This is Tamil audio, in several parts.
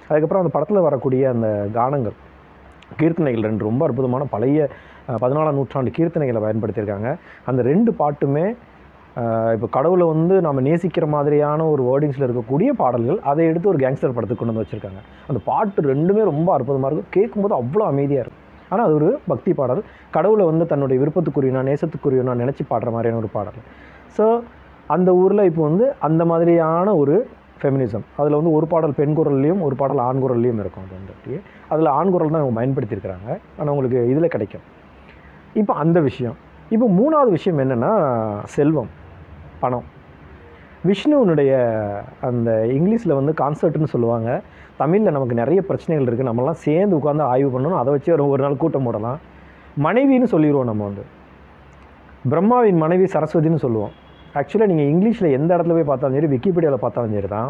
அதுக்கப்புறம் அந்த படத்தில் வரக்கூடிய அந்த கானங்கள் கீர்த்தனைகள் ரெண்டு ரொம்ப அற்புதமான பழைய அஹ், பதினாலாம் நூற்றாண்டு கீர்த்தனைகளை பயன்படுத்தியிருக்காங்க அந்த ரெண்டு பாட்டுமே இப்போ கடவுளை வந்து நம்ம நேசிக்கிற மாதிரியான ஒரு வேர்டிங்ஸில் இருக்கக்கூடிய பாடல்கள் அதை எடுத்து ஒரு கேங்ஸ்டர் படத்துக்கு கொண்டு வந்து வச்சுருக்காங்க அந்த பாட்டு ரெண்டுமே ரொம்ப அற்புதமாக இருக்கும் கேட்கும்போது அவ்வளோ அமைதியாக இருக்கும் ஆனால் அது ஒரு பக்தி பாடல் கடவுளை வந்து தன்னுடைய விருப்பத்துக்குரியனா நேசத்துக்குரியனா நினச்சி பாடுற மாதிரியான ஒரு பாடல் ஸோ அந்த ஊரில் இப்போ வந்து அந்த மாதிரியான ஒரு ஃபெமினிசம் அதில் வந்து ஒரு பாடல் பெண் குரல்லையும் ஒரு பாடல் ஆண் குரல்லையும் இருக்கும் அது வந்துட்டு அதில் ஆண் குரல் தான் அவங்க பயன்படுத்தியிருக்கிறாங்க ஆனால் உங்களுக்கு இதில் கிடைக்கும் இப்போ அந்த விஷயம் இப்போ மூணாவது விஷயம் என்னென்னா செல்வம் பணம் விஷ்ணுவனுடைய அந்த இங்கிலீஷில் வந்து கான்சர்ட்னு சொல்லுவாங்க தமிழில் நமக்கு நிறைய பிரச்சனைகள் இருக்குது நம்மலாம் சேர்ந்து உட்காந்து ஆய்வு பண்ணணும் அதை வச்சு ஒரு ஒரு நாள் கூட்டம் போடலாம் மனைவின்னு சொல்லிடுவோம் நம்ம வந்து பிரம்மாவின் மனைவி சரஸ்வதின்னு சொல்லுவோம் ஆக்சுவலாக நீங்கள் இங்கிலீஷில் எந்த இடத்துல போய் பார்த்தாலும் சரி விக்கிபீடியாவில் பார்த்தாலும் சரி தான்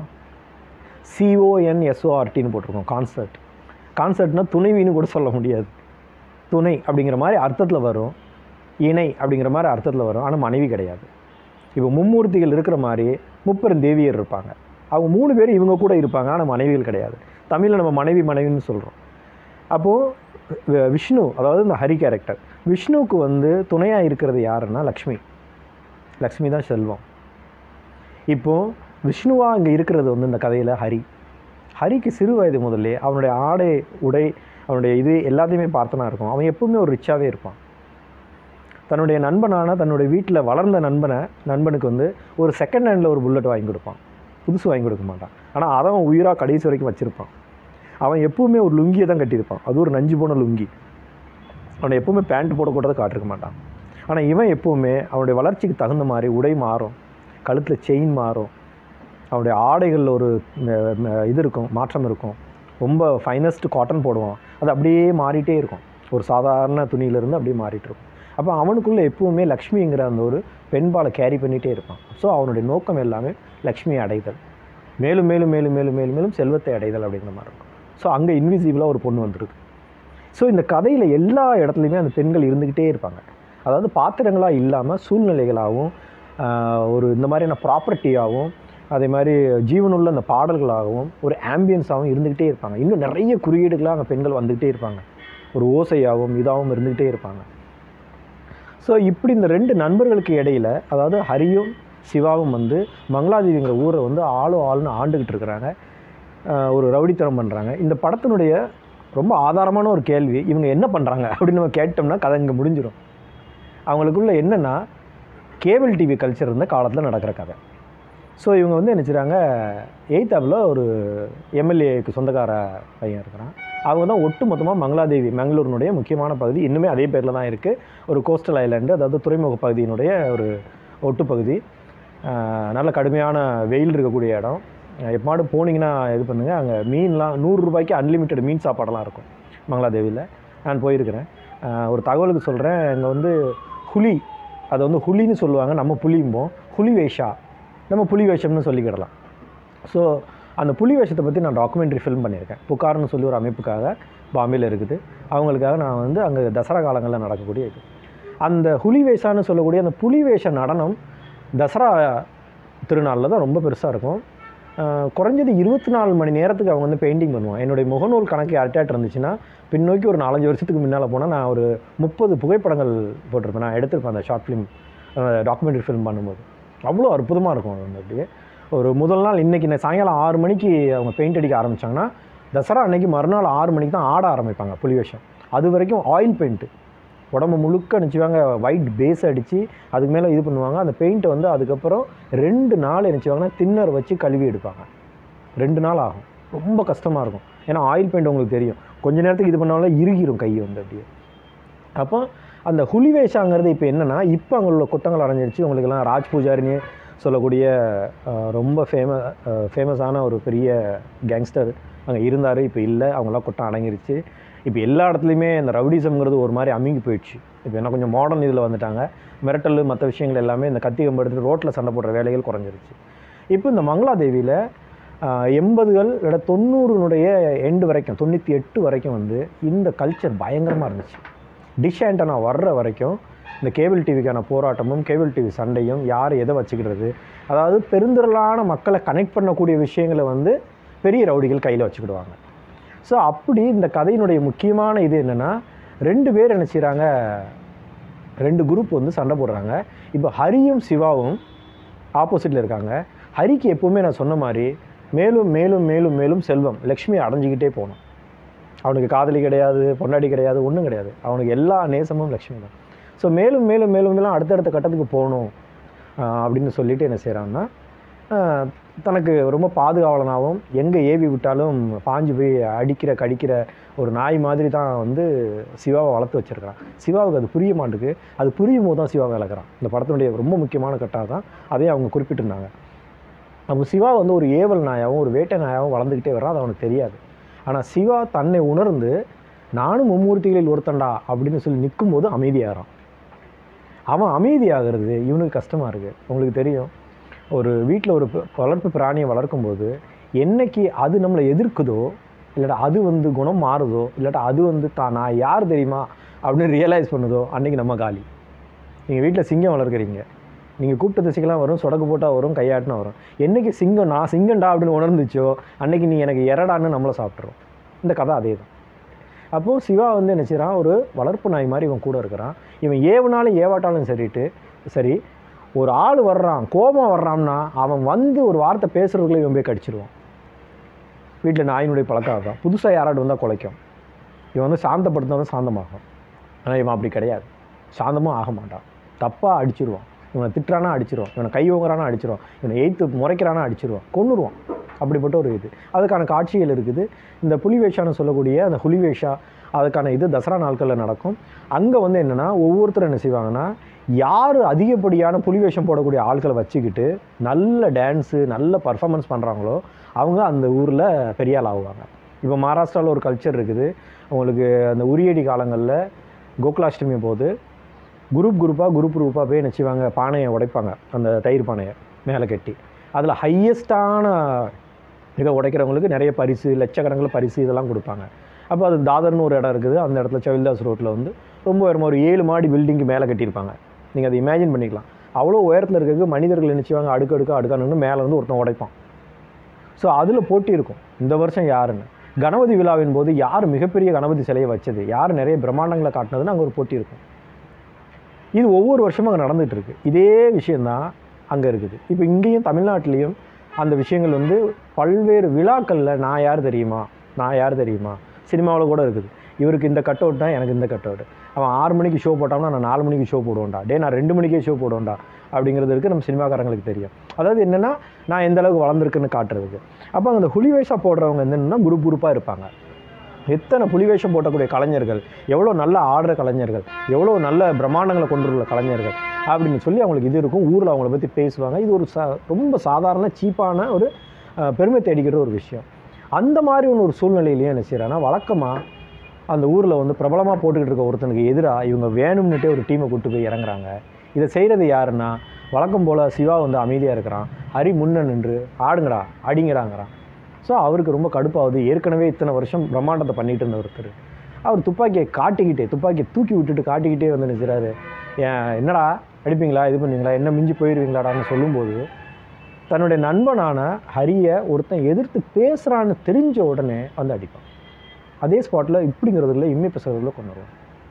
சிஓஎன்எஸ்ஓஆர்டின்னு போட்டிருக்கோம் கான்சர்ட் கான்சர்ட்னா துணைவின்னு கூட சொல்ல முடியாது துணை அப்படிங்கிற மாதிரி அர்த்தத்தில் வரும் இணை அப்படிங்கிற மாதிரி அர்த்தத்தில் வரும் ஆனால் மனைவி கிடையாது இப்போ மும்மூர்த்திகள் இருக்கிற மாதிரி முப்பெரும் தேவியர் இருப்பாங்க அவங்க மூணு பேர் இவங்க கூட இருப்பாங்க ஆனால் மனைவிகள் கிடையாது தமிழில் நம்ம மனைவி மனைவின்னு சொல்கிறோம் அப்போது விஷ்ணு அதாவது இந்த ஹரி கேரக்டர் விஷ்ணுவுக்கு வந்து துணையாக இருக்கிறது யாருன்னா லக்ஷ்மி லக்ஷ்மி தான் செல்வம் இப்போது விஷ்ணுவாக இங்கே இருக்கிறது வந்து இந்த கதையில் ஹரி ஹரிக்கு சிறு வயது முதல்லே அவனுடைய ஆடை உடை அவனுடைய இது எல்லாத்தையுமே பார்த்தனா இருக்கும் அவன் எப்பவுமே ஒரு ரிச்சாகவே இருப்பான் தன்னுடைய நண்பனான தன்னுடைய வீட்டில் வளர்ந்த நண்பனை நண்பனுக்கு வந்து ஒரு செகண்ட் ஹேண்டில் ஒரு புல்லட் வாங்கி கொடுப்பான் புதுசு வாங்கி கொடுக்க மாட்டான் ஆனால் அதை அவன் உயிராக கடைசி வரைக்கும் வச்சுருப்பான் அவன் எப்பவுமே ஒரு லுங்கியை தான் கட்டியிருப்பான் அது ஒரு நஞ்சு போன லுங்கி அவனை எப்பவுமே பேண்ட் போடக்கூடாது காட்டிருக்க மாட்டான் ஆனால் இவன் எப்பவுமே அவனுடைய வளர்ச்சிக்கு தகுந்த மாதிரி உடை மாறும் கழுத்தில் செயின் மாறும் அவனுடைய ஆடைகளில் ஒரு ம- ம- இது இருக்கும் மாற்றம் இருக்கும் ரொம்ப ஃபைனஸ்ட் காட்டன் போடுவான் அது அப்படியே மாறிட்டே இருக்கும் ஒரு சாதாரண துணியிலேருந்து அப்படியே மாறிட்டு இருக்கும் அப்போ அவனுக்குள்ளே எப்பவுமே லக்ஷ்மிங்கிற அந்த ஒரு பெண்பாலை கேரி பண்ணிகிட்டே இருப்பான் ஸோ அவனுடைய நோக்கம் எல்லாமே லக்ஷ்மியை அடைதல் மேலும் மேலும் மேலும் மேலும் மேலும் மேலும் செல்வத்தை அடைதல் அப்படிங்கிற மாதிரி இருக்கும் ஸோ அங்கே இன்விசிபிளாக ஒரு பொண்ணு வந்துருக்கு ஸோ இந்த கதையில் எல்லா இடத்துலையுமே அந்த பெண்கள் இருந்துக்கிட்டே இருப்பாங்க அதாவது பாத்திரங்களாக இல்லாமல் சூழ்நிலைகளாகவும் ஆஹ், ஒரு இந்த மாதிரியான ப்ராப்பர்ட்டியாகவும் அதே மாதிரி ஜீவனுள்ள அந்த பாடல்களாகவும் ஒரு ஆம்பியன்ஸாகவும் இருந்துக்கிட்டே இருப்பாங்க இன்னும் நிறைய குறியீடுகளாக அங்கே பெண்கள் வந்துக்கிட்டே இருப்பாங்க ஒரு ஓசையாகவும் இதாகவும் இருந்துக்கிட்டே இருப்பாங்க ஸோ இப்படி இந்த ரெண்டு நண்பர்களுக்கு இடையில அதாவது ஹரியும் சிவாவும் வந்து மங்களாதேவிங்கிற ஊரை வந்து ஆளோ ஆளுன்னு ஆண்டுக்கிட்டு இருக்கிறாங்க ஆஹ் ஒரு ரவுடித்தனம் பண்ணுறாங்க இந்த படத்தினுடைய ரொம்ப ஆதாரமான ஒரு கேள்வி இவங்க என்ன பண்ணுறாங்க அப்படின்னு நம்ம கேட்டோம்னா கதை இங்கே முடிஞ்சிடும் அவங்களுக்குள்ள என்னென்னா கேபிள் டிவி கல்ச்சர் இருந்த காலத்தில் நடக்கிற கதை ஸோ இவங்க வந்து என்ன செய்கிறாங்க எய்த்தாப்பில் ஒரு எம்எல்ஏக்கு சொந்தக்கார பையன் இருக்கிறான் அவங்க தான் ஒட்டு மொத்தமாக மங்களாதேவி மங்களூரினுடைய முக்கியமான பகுதி இன்னுமே அதே பேரில் தான் இருக்குது ஒரு கோஸ்டல் ஐலாண்டு அதாவது துறைமுக பகுதியினுடைய ஒரு ஒட்டுப்பகுதி ஆஹ் நல்ல கடுமையான வெயில் இருக்கக்கூடிய இடம் எப்பமாடு போனீங்கன்னா இது பண்ணுங்கள் அங்கே மீன்லாம் நூறு ரூபாய்க்கு அன்லிமிட்டெட் மீன் சாப்பாடெல்லாம் இருக்கும் மங்களாதேவியில் நான் போயிருக்கிறேன் ஆஹ் ஒரு தகவலுக்கு சொல்கிறேன் இங்கே வந்து ஹுலி அதை வந்து ஹுலின்னு சொல்லுவாங்க நம்ம புலியும்போம் ஹுலி வேஷா நம்ம புலி வேஷம்னு சொல்லிக்கிடலாம் ஸோ அந்த புலி வேஷத்தை பற்றி நான் டாக்குமெண்ட்ரி ஃபில்ம் பண்ணியிருக்கேன் புகார்னு சொல்லி ஒரு அமைப்புக்காக பாம்பேயில் இருக்குது அவங்களுக்காக நான் வந்து அங்கே தசரா காலங்களில் நடக்கக்கூடிய இது அந்த ஹுலி வேஷான்னு சொல்லக்கூடிய அந்த புலி வேஷ நடனம் தசரா திருநாளில் தான் ரொம்ப பெருசாக இருக்கும் ஆஹ் குறைஞ்சது இருபத்தி நாலு மணி நேரத்துக்கு அவங்க வந்து பெயிண்டிங் பண்ணுவான் என்னுடைய முகநூல் கணக்கு யார்கிட்ட இருந்துச்சுன்னா பின்னோக்கி ஒரு நாலஞ்சு வருஷத்துக்கு முன்னால் போனால் நான் ஒரு முப்பது புகைப்படங்கள் போட்டிருப்பேன் நான் எடுத்திருப்பேன் அந்த ஷார்ட் ஃபிலிம் டாக்குமெண்ட்ரி ஃபிலிம் பண்ணும்போது அவ்வளோ அற்புதமாக இருக்கும் அது வந்து அப்படியே ஒரு முதல் நாள் இன்றைக்கி சாயங்காலம் ஆறு மணிக்கு அவங்க பெயிண்ட் அடிக்க ஆரம்பித்தாங்கன்னா தசரா அன்னைக்கு மறுநாள் ஆறு மணிக்கு தான் ஆட ஆரம்பிப்பாங்க புலி வேஷம் அது வரைக்கும் ஆயில் பெயிண்ட்டு உடம்பு முழுக்க நினச்சிவாங்க ஒயிட் பேஸ் அடித்து அதுக்கு மேலே இது பண்ணுவாங்க அந்த பெயிண்ட்டை வந்து அதுக்கப்புறம் ரெண்டு நாள் நினச்சிவாங்கன்னா தின்னர் வச்சு கழுவி எடுப்பாங்க ரெண்டு நாள் ஆகும் ரொம்ப கஷ்டமாக இருக்கும் ஏன்னா ஆயில் பெயிண்ட் உங்களுக்கு தெரியும் கொஞ்ச நேரத்துக்கு இது பண்ணாலும் இறுகிரும் கை வந்து அப்படியே அப்போ அந்த ஹுலி வேஷாங்கிறது இப்போ என்னென்னா இப்போ அங்கே உள்ள கொட்டங்கள் அடைஞ்சிருச்சு உங்களுக்கெல்லாம் ராஜ் பூஜாரின்னு சொல்லக்கூடிய அஹ், ரொம்ப ஃபேம ஃபேமஸான ஒரு பெரிய கேங்ஸ்டர் அங்கே இருந்தார் இப்போ இல்லை அவங்களாம் கொட்டம் அடங்கிருச்சு இப்போ எல்லா இடத்துலையுமே இந்த ரவுடிசம்ங்கிறது ஒரு மாதிரி அமுங்கி போயிடுச்சு இப்போ என்ன கொஞ்சம் மாடர்ன் இதில் வந்துட்டாங்க மிரட்டல் மற்ற விஷயங்கள் எல்லாமே இந்த கத்தி கம்பு எடுத்து ரோட்டில் சண்டை போடுற வேலைகள் குறைஞ்சிருச்சு இப்போ இந்த மங்களாதேவியில் எண்பதுகள் விட தொண்ணூறுனுடைய எண்டு வரைக்கும் தொண்ணூற்றி எட்டு வரைக்கும் வந்து இந்த கல்ச்சர் பயங்கரமாக இருந்துச்சு டிஷ் ஆண்டனா வர்ற வரைக்கும் இந்த கேபிள் டிவிக்கான போராட்டமும் கேபிள் டிவி சண்டையும் யார் எதை வச்சுக்கிறது அதாவது பெருந்திரளான மக்களை கனெக்ட் பண்ணக்கூடிய விஷயங்களை வந்து பெரிய ரவுடிகள் கையில் வச்சுக்கிடுவாங்க ஸோ அப்படி இந்த கதையினுடைய முக்கியமான இது என்னென்னா ரெண்டு பேர் என்ன செய்கிறாங்க ரெண்டு குரூப் வந்து சண்டை போடுறாங்க இப்போ ஹரியும் சிவாவும் ஆப்போசிட்டில் இருக்காங்க ஹரிக்கு எப்போவுமே நான் சொன்ன மாதிரி மேலும் மேலும் மேலும் மேலும் செல்வம் லக்ஷ்மி அடைஞ்சிக்கிட்டே போகணும் அவனுக்கு காதலி கிடையாது பொண்டாடி கிடையாது ஒன்றும் கிடையாது அவனுக்கு எல்லா நேசமும் லக்ஷ்மி தான் ஸோ மேலும் மேலும் மேலும் மேலும் அடுத்தடுத்த கட்டத்துக்கு போகணும் ஆஹ் அப்படின்னு சொல்லிட்டு என்ன செய்கிறான்னா ஆஹ் தனக்கு ரொம்ப பாதுகாவலனாகவும் எங்கே ஏவி விட்டாலும் பாஞ்சு போய் அடிக்கிற கடிக்கிற ஒரு நாய் மாதிரி தான் வந்து சிவாவை வளர்த்து வச்சிருக்கான் சிவாவுக்கு அது புரிய மாட்டுக்கு அது புரியும் போது தான் சிவாவை விளக்குறான் இந்த படத்தினுடைய ரொம்ப முக்கியமான கட்டம் தான் அதையும் அவங்க குறிப்பிட்டிருந்தாங்க அப்போ சிவா வந்து ஒரு ஏவல் நாயாகவும் ஒரு வேட்டை நாயாகவும் வளர்ந்துக்கிட்டே வர்றான் அது அவனுக்கு தெரியாது ஆனால் சிவா தன்னை உணர்ந்து நானும் மும்மூர்த்திகளில் ஒருத்தன்டா அப்படின்னு சொல்லி நிற்கும்போது அமைதியாகிறான் அவன் அமைதியாகிறது இவனுக்கு கஷ்டமாக இருக்குது உங்களுக்கு தெரியும் ஒரு வீட்டில் ஒரு ப- வளர்ப்பு பிராணியை வளர்க்கும்போது என்னைக்கு அது நம்மளை எதிர்க்குதோ இல்லாட்டா அது வந்து குணம் மாறுதோ இல்லாட்டா அது வந்து தான் நான் யார் தெரியுமா அப்படின்னு ரியலைஸ் பண்ணுதோ அன்னைக்கு நம்ம காலி நீங்கள் வீட்டில் சிங்கம் வளர்க்குறீங்க நீங்கள் கூப்பிட்ட திசைக்கெல்லாம் வரும் சொடக்கு போட்டால் வரும் கையாட்டினா வரும் என்னைக்கு சிங்கம் நான் சிங்கம்டா அப்படின்னு உணர்ந்துச்சோ அன்னைக்கு நீ எனக்கு எரடான்னு நம்மளை சாப்பிட்றோம் இந்த கதை அதே தான் அப்போது சிவா வந்து என்ன செய்றான் ஒரு வளர்ப்பு நாய் மாதிரி இவன் கூட இருக்கிறான் இவன் ஏவுனாலும் ஏவாட்டாலும் சரிட்டு சரி ஒரு ஆள் வர்றான் கோபம் வர்றான்னா அவன் வந்து ஒரு வார்த்தை பேசுறதுக்குள்ள இவன் போய் கடிச்சிருவான் வீட்டில் நாயினுடைய பழக்கம் அதான் புதுசாக யாராவது வந்தால் குலைக்கும் இவன் வந்து சாந்தப்படுத்தினா சாந்தமாகும் ஆனால் இவன் அப்படி கிடையாது சாந்தமும் ஆக மாட்டான் தப்பாக அடிச்சிருவான் இவனை திட்டுறானா அடிச்சிருவான் இவனை கை ஓங்குறானா அடிச்சிருவான் இவனை எய்த்து முறைக்கிறானா அடிச்சிருவான் கொன்னுருவான் அப்படிப்பட்ட ஒரு இது அதுக்கான காட்சிகள் இருக்குது இந்த புலிவேஷான்னு சொல்லக்கூடிய அந்த புலிவேஷா அதுக்கான இது தசரா நாட்களில் நடக்கும் அங்கே வந்து என்னென்னா ஒவ்வொருத்தரும் என்ன செய்வாங்கன்னா யார் அதிகப்படியான புலிவேஷம் போடக்கூடிய ஆட்களை வச்சுக்கிட்டு நல்ல டான்ஸு நல்ல பர்ஃபார்மன்ஸ் பண்ணுறாங்களோ அவங்க அந்த ஊரில் பெரிய ஆள் ஆகுவாங்க இப்போ மகாராஷ்டிராவில் ஒரு கல்ச்சர் இருக்குது அவங்களுக்கு அந்த உரியடி காலங்களில் கோகுலாஷ்டமி போது குரூப் குரூப்பாக குரூப் குரூப்பாக போய் என்ன செய்வாங்க பானையை உடைப்பாங்க அந்த தயிர் பானையை மேலே கட்டி அதில் ஹையஸ்டான இதை உடைக்கிறவங்களுக்கு நிறைய பரிசு லட்சக்கணக்கில் பரிசு இதெல்லாம் கொடுப்பாங்க அப்போ அது தாதர்னு ஒரு இடம் இருக்குது அந்த இடத்துல சவில்தாஸ் ரோட்டில் வந்து ரொம்ப உயரமா ஒரு ஏழு மாடி பில்டிங்க்கு மேலே கட்டியிருப்பாங்க நீங்கள் அதை இமேஜின் பண்ணிக்கலாம் அவ்வளோ உயரத்தில் இருக்கிறது மனிதர்கள் என்ன செய்வாங்க அடுக்கு அடுக்கு அடுக்கா நின்று மேலே வந்து ஒருத்தன் உடைப்பான் ஸோ அதில் போட்டி இருக்கும் இந்த வருஷம் யாருன்னு கணபதி விழாவின் போது யார் மிகப்பெரிய கணபதி சிலையை வச்சது யார் நிறைய பிரம்மாண்டங்களை காட்டினதுன்னு அங்கே ஒரு போட்டி இருக்கும் இது ஒவ்வொரு வருஷமும் அங்கே நடந்துகிட்டு இருக்கு இதே விஷயந்தான் அங்கே இருக்குது இப்போ இங்கேயும் தமிழ்நாட்டிலையும் அந்த விஷயங்கள் வந்து பல்வேறு விழாக்களில் நான் யார் தெரியுமா நான் யார் தெரியுமா சினிமாவில் கூட இருக்குது இவருக்கு இந்த கட் அவுட் தான் எனக்கு இந்த கட் அவுட் அவன் ஆறு மணிக்கு ஷோ போட்டான்னா நான் நாலு மணிக்கு ஷோ போடுவேன்டா டே நான் ரெண்டு மணிக்கே ஷோ போடுவேன்டா அப்படிங்கிறது இருக்குது நம்ம சினிமாக்காரங்களுக்கு தெரியும் அதாவது என்னென்னா நான் எந்த அளவுக்கு வளர்ந்துருக்குன்னு காட்டுறதுக்கு அப்போ அந்த ஹுலி வேஷம் போடுறவங்க என்னென்னா குரூப் குரூப்பாக இருப்பாங்க எத்தனை புலிவேஷம் போட்டக்கூடிய கலைஞர்கள் எவ்வளோ நல்ல ஆடுற கலைஞர்கள் எவ்வளோ நல்ல பிரம்மாண்டங்களை கொண்டுள்ள கலைஞர்கள் அப்படின்னு சொல்லி அவங்களுக்கு இது இருக்கும் ஊரில் அவங்கள பற்றி பேசுவாங்க இது ஒரு சா ரொம்ப சாதாரண சீப்பான ஒரு அஹ், பெருமை தேடிக்கிற ஒரு விஷயம் அந்த மாதிரி ஒன்று ஒரு சூழ்நிலையிலையும் என்ன செய்கிறாங்கன்னா வழக்கமாக அந்த ஊரில் வந்து பிரபலமாக போட்டுக்கிட்டு இருக்க ஒருத்தனுக்கு எதிராக இவங்க வேணும்னுட்டே ஒரு டீமை கூட்டு போய் இறங்குறாங்க இதை செய்கிறது யாருன்னா வழக்கம் போல் சிவா வந்து அமைதியாக இருக்கிறான் ஹரி முன்ன நின்று ஆடுங்கடா அடிங்கடாங்கிறான் ஸோ அவருக்கு ரொம்ப கடுப்பாகுது ஏற்கனவே இத்தனை வருஷம் பிரம்மாண்டத்தை பண்ணிட்டு இருந்த ஒருத்தர் அவர் துப்பாக்கியை காட்டிக்கிட்டே துப்பாக்கியை தூக்கி விட்டுட்டு காட்டிக்கிட்டே வந்து நிற்கிறாரு ஏன் என்னடா அடிப்பீங்களா இது பண்ணுவீங்களா என்ன மிஞ்சி போயிடுவீங்களாடான்னு சொல்லும்போது தன்னுடைய நண்பனான ஹரியை ஒருத்தன் எதிர்த்து பேசுகிறான்னு தெரிஞ்ச உடனே வந்து அடிப்பான் அதே ஸ்பாட்டில் இப்படிங்கிறதுல இம்மை பேசுறதுல கொண்டு வருவான்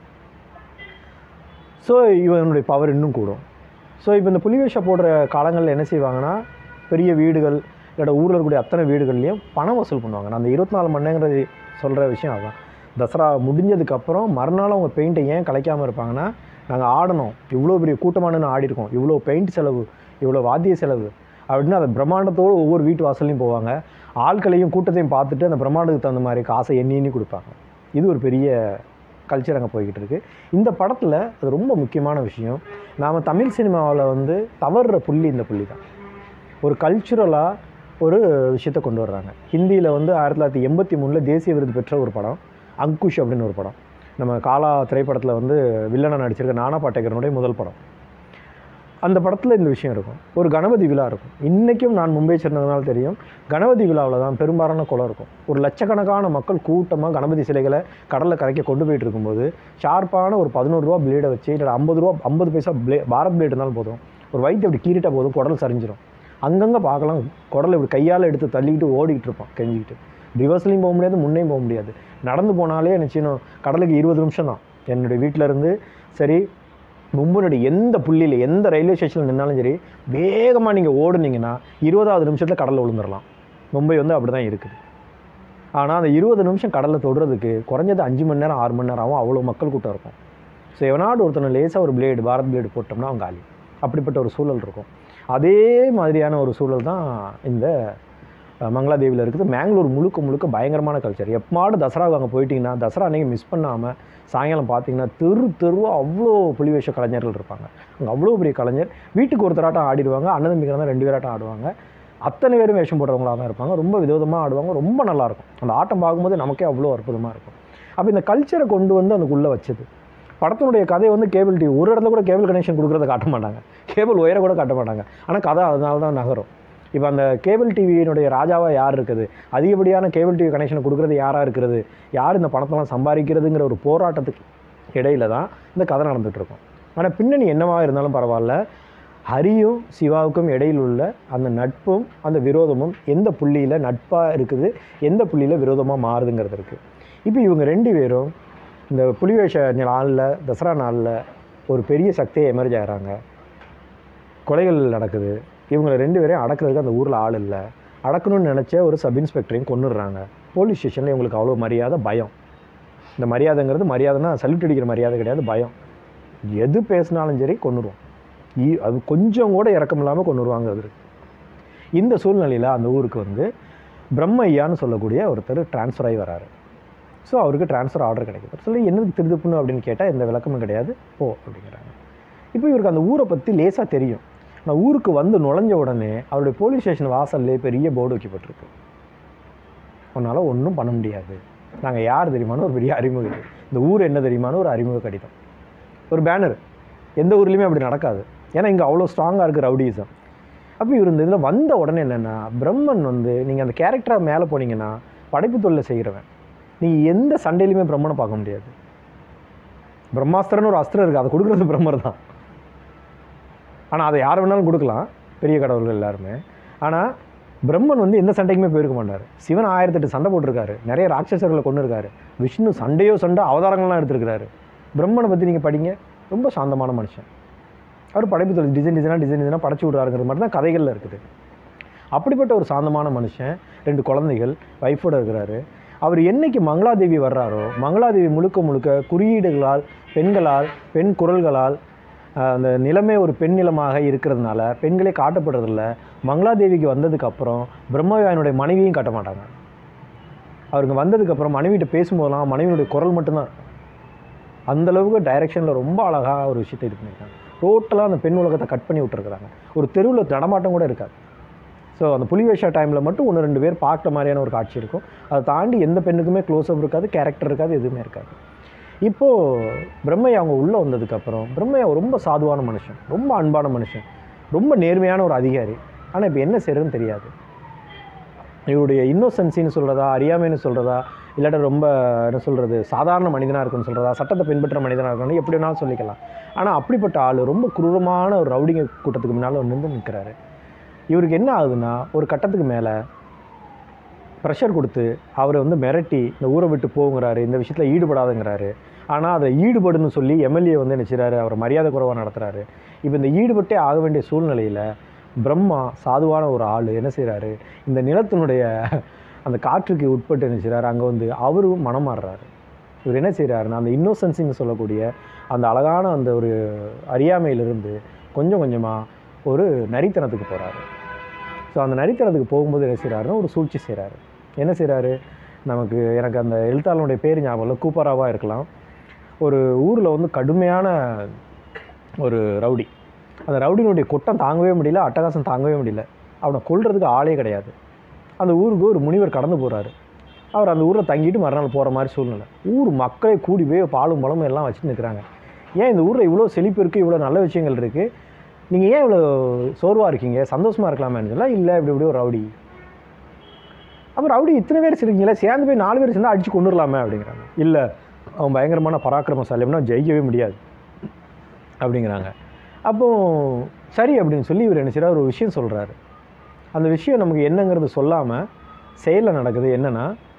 ஸோ இவனுடைய பவர் இன்னும் கூடும் ஸோ இப்போ இந்த புலிவேஷா போடுற காலங்களில் என்ன செய்வாங்கன்னா பெரிய வீடுகள் இல்லாட்ட ஊரில் இருக்கக்கூடிய அத்தனை வீடுகள்லையும் பணம் வசூல் பண்ணுவாங்க நான் அந்த இருபத்தி நாலு மணி நேரங்கிறது சொல்கிற விஷயம் அதுதான் தசரா முடிஞ்சதுக்கப்புறம் மறுநாள் அவங்க பெயிண்ட்டை ஏன் கலைக்காமல் இருப்பாங்கன்னா நாங்கள் ஆடணும் இவ்வளோ பெரிய கூட்டமானு ஆடி இருக்கோம் இவ்வளோ பெயிண்ட் செலவு இவ்வளோ வாத்திய செலவு அப்படின்னு அந்த பிரம்மாண்டத்தோடு ஒவ்வொரு வீட்டு வாசல்லையும் போவாங்க ஆட்களையும் கூட்டத்தையும் பார்த்துட்டு அந்த பிரம்மாண்டத்துக்கு தகுந்த மாதிரி காசை எண்ணி எண்ணி கொடுப்பாங்க இது ஒரு பெரிய கல்ச்சர் அங்கே போய்கிட்டு இருக்கு இந்த படத்தில் அது ரொம்ப முக்கியமான விஷயம் நாம் தமிழ் சினிமாவில் வந்து தவறுற புள்ளி இந்த புள்ளி தான் ஒரு கல்ச்சுரலாக ஒரு விஷயத்தை கொண்டு வர்றாங்க ஹிந்தியில் வந்து ஆயிரத்தி தொள்ளாயிரத்தி எண்பத்தி மூணில் தேசிய விருது பெற்ற ஒரு படம் அங்குஷ் அப்படின்னு ஒரு படம் நம்ம காலா திரைப்படத்தில் வந்து வில்லனை நடிச்சிருக்க நானா பாட்டேக்கரனுடைய முதல் படம் அந்த படத்தில் இந்த விஷயம் இருக்கும் ஒரு கணபதி விழா இருக்கும் இன்றைக்கும் நான் மும்பை சேர்ந்ததுனால தெரியும் கணபதி விழாவில் தான் பெரும்பாலான குளம் இருக்கும் ஒரு லட்சக்கணக்கான மக்கள் கூட்டமாக கணபதி சிலைகளை கடலில் கரைக்க கொண்டு போயிட்டு இருக்கும்போது ஷார்ப்பான ஒரு பதினோரு ரூபா பிளேடை வச்சு இல்லை ஐம்பது ரூபா ஐம்பது பைசா பிளே பாரத் பிளேட் இருந்தாலும் போதும் ஒரு வயிற்று அப்படி கீறிட்டா போதும் குடல் சரிஞ்சிடும் அங்கங்கே பார்க்கலாம் குடலை இப்படி கையால் எடுத்து தள்ளிக்கிட்டு ஓடிக்கிட்டு இருப்பான் கெஞ்சிக்கிட்டு ரிவர்ஸ்லையும் போக முடியாது முன்னையும் போக முடியாது நடந்து போனாலே என்ன செய்யணும் கடலுக்கு இருபது நிமிஷம் தான் என்னுடைய வீட்டில் இருந்து சரி மும்பைனுடைய எந்த புள்ளியில் எந்த ரயில்வே ஸ்டேஷனில் நின்னாலும் சரி வேகமாக நீங்கள் ஓடுனீங்கன்னா இருபதாவது நிமிஷத்தில் கடலில் விழுந்துடலாம் மும்பை வந்து அப்படி தான் இருக்குது ஆனால் அந்த இருபது நிமிஷம் கடலில் தொடுறதுக்கு குறைஞ்சது அஞ்சு மணி நேரம் ஆறு மணி நேரம் ஆகும் அவ்வளோ மக்கள் கூட்டம் இருக்கும் ஸோ எவனாடு ஒருத்தனை லேசாக ஒரு பிளேடு பாரத் பிளேடு போட்டோம்னா அவங்க காலி அப்படிப்பட்ட ஒரு சூழல் இருக்கும் அதே மாதிரியான ஒரு சூழல் தான் இந்த அஹ், மங்களாதேவியில் இருக்குது மேங்களூர் முழுக்க முழுக்க பயங்கரமான கல்ச்சர் எப்பமாடு தசராவுக்கு அங்கே போயிட்டீங்கன்னா தசரா அன்றைக்கி மிஸ் பண்ணாமல் சாயங்காலம் பார்த்தீங்கன்னா தெரு தெருவாக அவ்வளோ புலிவேஷ கலைஞர்கள் இருப்பாங்க அங்கே அவ்வளோ பெரிய கலைஞர் வீட்டுக்கு ஒருத்தராட்டம் ஆடிடுவாங்க அண்ணன் தம்பிக்கு தான் ரெண்டு பேராட்டம் ஆடுவாங்க அத்தனை பேரும் வேஷம் போடுறவங்களாக தான் இருப்பாங்க ரொம்ப விதவிதமாக ஆடுவாங்க ரொம்ப நல்லாயிருக்கும் அந்த ஆட்டம் பார்க்கும்போது நமக்கே அவ்வளோ அற்புதமாக இருக்கும் அப்போ இந்த கல்ச்சரை கொண்டு வந்து அதுக்குள்ளே வச்சது படத்தினுடைய கதை வந்து கேபிள் டிவி ஒரு இடத்துல கூட கேபிள் கனெக்ஷன் கொடுக்குறத காட்ட மாட்டாங்க கேபிள் ஒயரை கூட காட்ட மாட்டாங்க ஆனால் கதை அதனால தான் நகரும் இப்போ அந்த கேபிள் டிவியினுடைய ராஜாவாக யார் இருக்குது அதிகப்படியான கேபிள் டிவி கனெக்ஷன் கொடுக்குறது யாராக இருக்கிறது யார் இந்த பணத்தெல்லாம் சம்பாதிக்கிறதுங்கிற ஒரு போராட்டத்துக்கு இடையில தான் இந்த கதை நடந்துட்டு இருக்கும் ஆனால் பின்னணி என்னவா இருந்தாலும் பரவாயில்ல ஹரியும் சிவாவுக்கும் இடையில் உள்ள அந்த நட்பும் அந்த விரோதமும் எந்த புள்ளியில் நட்பாக இருக்குது எந்த புள்ளியில் விரோதமாக மாறுதுங்கிறது இருக்குது இப்போ இவங்க ரெண்டு பேரும் இந்த புலிவேஷ நாளில் தசரா நாளில் ஒரு பெரிய சக்தியை எமர்ஜ் ஆகிறாங்க கொலைகள் நடக்குது இவங்களை ரெண்டு பேரையும் அடக்கிறதுக்கு அந்த ஊரில் ஆள் இல்லை அடக்கணும்னு நினச்ச ஒரு சப் இன்ஸ்பெக்டரையும் கொன்னுடுறாங்க போலீஸ் ஸ்டேஷனில் இவங்களுக்கு அவ்வளோ மரியாதை பயம் இந்த மரியாதைங்கிறது மரியாதைனா சல்யூட் அடிக்கிற மரியாதை கிடையாது பயம் எது பேசினாலும் சரி கொன்னுருவோம் ஈ- அது கொஞ்சம் கூட இறக்கம் இல்லாமல் கொண்டுருவாங்க அது இந்த சூழ்நிலையில் அந்த ஊருக்கு வந்து பிரம்மையான்னு சொல்லக்கூடிய ஒருத்தர் ட்ரான்ஸ்ஃபர் ஆகி வராரு ஸோ அவருக்கு ட்ரான்ஸ்ஃபர் ஆர்டர் கிடைக்குது சொல்லி என்னது திருதுப்புன்னு அப்படின்னு கேட்டால் எந்த விளக்கமும் கிடையாது போ அப்படிங்கிறாங்க இப்போ இவருக்கு அந்த ஊரை பற்றி லேசாக தெரியும் ஆனால் ஊருக்கு வந்து நுழைஞ்ச உடனே அவருடைய போலீஸ் ஸ்டேஷன் வாசல்லே பெரிய போர்டு வைக்கப்பட்டிருக்கு உன்னால் ஒன்றும் பண்ண முடியாது நாங்கள் யார் தெரியுமான்னு ஒரு பெரிய அறிமுகம் இது. இந்த ஊர் என்ன தெரியுமான்னு ஒரு அறிமுக கடிதம் ஒரு பேனர் எந்த ஊர்லேயுமே அப்படி நடக்காது ஏன்னா இங்கே அவ்வளோ ஸ்ட்ராங்காக இருக்குது ரவுடிசம் அப்போ இவர் இந்த இதில் வந்த உடனே என்னென்னா பிரம்மன் வந்து நீங்கள் அந்த கேரக்டராக மேலே போனீங்கன்னா படைப்பு தொழிலை செய்கிறவன் நீங்கள் எந்த சண்டையிலுமே பிரம்மனை பார்க்க முடியாது பிரம்மாஸ்திரன்னு ஒரு அஸ்திரம் இருக்குது அதை கொடுக்குறது பிரம்மர் தான் ஆனால் அதை யார் வேணாலும் கொடுக்கலாம் பெரிய கடவுள்கள் எல்லாருமே ஆனால் பிரம்மன் வந்து எந்த சண்டைக்குமே போயிருக்க மாட்டார் சிவன் ஆயிரத்தெட்டு சண்டை போட்டிருக்காரு நிறைய ராட்சசர்களை கொண்டு இருக்காரு விஷ்ணு சண்டையோ சண்டை அவதாரங்கள்லாம் எடுத்திருக்கிறாரு பிரம்மனை பற்றி நீங்கள் படிங்க ரொம்ப சாந்தமான மனுஷன் அவர் படைப்பு தொழில் டிசைன் டிசைனாக டிசைன் டிசைனாக படைச்சு விட்றாருங்கிறது மாதிரி தான் கதைகளில் இருக்குது அப்படிப்பட்ட ஒரு சாந்தமான மனுஷன் ரெண்டு குழந்தைகள் ஒய்ஃபோட இருக்கிறாரு அவர் என்னைக்கு மங்களாதேவி வர்றாரோ மங்களாதேவி முழுக்க முழுக்க குறியீடுகளால் பெண்களால் பெண் குரல்களால் ஆஹ், அந்த நிலமே ஒரு பெண் நிலமாக இருக்கிறதுனால பெண்களே காட்டப்படுறதில்ல மங்களாதேவிக்கு வந்ததுக்கு அப்புறம் பிரம்மவியானுடைய மனைவியும் காட்ட மாட்டாங்க அவருக்கு வந்ததுக்கப்புறம் மனைவிகிட்ட பேசும்போதெல்லாம் மனைவியுடைய குரல் மட்டும்தான் இருக்கும். அந்த அளவுக்கு டைரெக்ஷனில் ரொம்ப அழகாக ஒரு விஷயத்தை இது பண்ணியிருக்காங்க டோட்டலாக அந்த பெண் உலகத்தை கட் பண்ணி விட்டுருக்குறாங்க ஒரு தெருவில் நடமாட்டம் கூட இருக்காது ஸோ அந்த புலிவேஷா டைமில் மட்டும் ஒன்று ரெண்டு பேர் பார்க்குற மாதிரியான ஒரு காட்சி இருக்கும் அதை தாண்டி எந்த பெண்ணுக்குமே க்ளோஸ்அப் இருக்காது கேரக்டர் இருக்காது எதுவுமே இருக்காது இப்போது பிரம்மையா அவங்க உள்ளே வந்ததுக்கப்புறம் பிரம்மையா ரொம்ப சாதுவான மனுஷன் ரொம்ப அன்பான மனுஷன் ரொம்ப நேர்மையான ஒரு அதிகாரி ஆனால் இப்போ என்ன செய்யறதுன்னு தெரியாது இவருடைய இன்னோசென்சின்னு சொல்கிறதா அறியாமைன்னு சொல்கிறதா இல்லாட்ட ரொம்ப என்ன சொல்கிறது சாதாரண மனிதனாக இருக்குன்னு சொல்கிறதா சட்டத்தை பின்பற்ற மனிதனாக இருக்கணும் எப்படி வேணாலும் சொல்லிக்கலாம் ஆனால் அப்படிப்பட்ட ஆள் ரொம்ப குரூரமான ஒரு ரவுடிங்க கூட்டத்துக்கு முன்னால் நின்று நிற்கிறாரு இவருக்கு என்ன ஆகுதுன்னா ஒரு கட்டத்துக்கு மேலே ப்ரெஷர் கொடுத்து அவரை வந்து மிரட்டி இந்த ஊரை விட்டு போங்கிறாரு இந்த விஷயத்தில் ஈடுபடாதுங்கிறாரு ஆனால் அதை ஈடுபடுன்னு சொல்லி எம்எல்ஏ வந்து என்ன செய்றாரு அவரை மரியாதை குறைவாக நடத்துகிறாரு இப்போ இந்த ஈடுபட்டே ஆக வேண்டிய சூழ்நிலையில் பிரம்மா சாதுவான ஒரு ஆள் என்ன செய்கிறாரு இந்த நிலத்தினுடைய அந்த காற்றுக்கு உட்பட்டு என்ன செய்கிறாரு அங்கே வந்து அவரும் மனம் மாறுறாரு இவர் என்ன செய்கிறாருன்னா அந்த இன்னோசன்ஸின்னு சொல்லக்கூடிய அந்த அழகான அந்த ஒரு அறியாமையிலிருந்து கொஞ்சம் கொஞ்சமாக ஒரு நரித்தனத்துக்கு போகிறாரு ஸோ அந்த நரித்தனத்துக்கு போகும்போது என்ன செய்கிறாருன்னா ஒரு சூழ்ச்சி செய்கிறாரு என்ன செய்கிறாரு நமக்கு எனக்கு அந்த எழுத்தாளனுடைய பேர் ஞாபகம் இல்லை கூப்பராவாக இருக்கலாம் ஒரு ஊரில் வந்து கடுமையான ஒரு ரவுடி அந்த ரவுடினுடைய கொட்டம் தாங்கவே முடியல அட்டகாசம் தாங்கவே முடியல அவனை கொல்றதுக்கு ஆளே கிடையாது அந்த ஊருக்கு ஒரு முனிவர் கடந்து போகிறாரு அவர் அந்த ஊரில் தங்கிட்டு மறுநாள் போகிற மாதிரி சூழ்நிலை ஊர் மக்களே கூடி போய் பாலும் பழமும் எல்லாம் வச்சுட்டு நிற்கிறாங்க ஏன் இந்த ஊரில் இவ்வளோ செழிப்பு இருக்குது இவ்வளோ நல்ல விஷயங்கள் இருக்குது நீங்கள் ஏன் இவ்வளோ சோர்வாக இருக்கீங்க சந்தோஷமாக இருக்கலாமேன்னு சொன்னா இல்லை இப்படி இப்படி ஒரு ரவுடி அப்போ ரவுடி இத்தனை பேர் இருக்கீங்களே சேர்ந்து போய் நாலு பேர் சேர்ந்து அடித்து கொண்டுடலாமே அப்படிங்கிறாங்க இல்லை அவன் பயங்கரமான பராக்கிரமசாலி அப்படின்னா ஜெயிக்கவே முடியாது அப்படிங்கிறாங்க அப்போ சரி அப்படின்னு சொல்லி இவர் என்ன செய்றாரு, ஒரு விஷயம் சொல்கிறாரு அந்த விஷயம் நமக்கு என்னங்கிறது சொல்லாமல் செயலில் நடக்குது என்னென்னா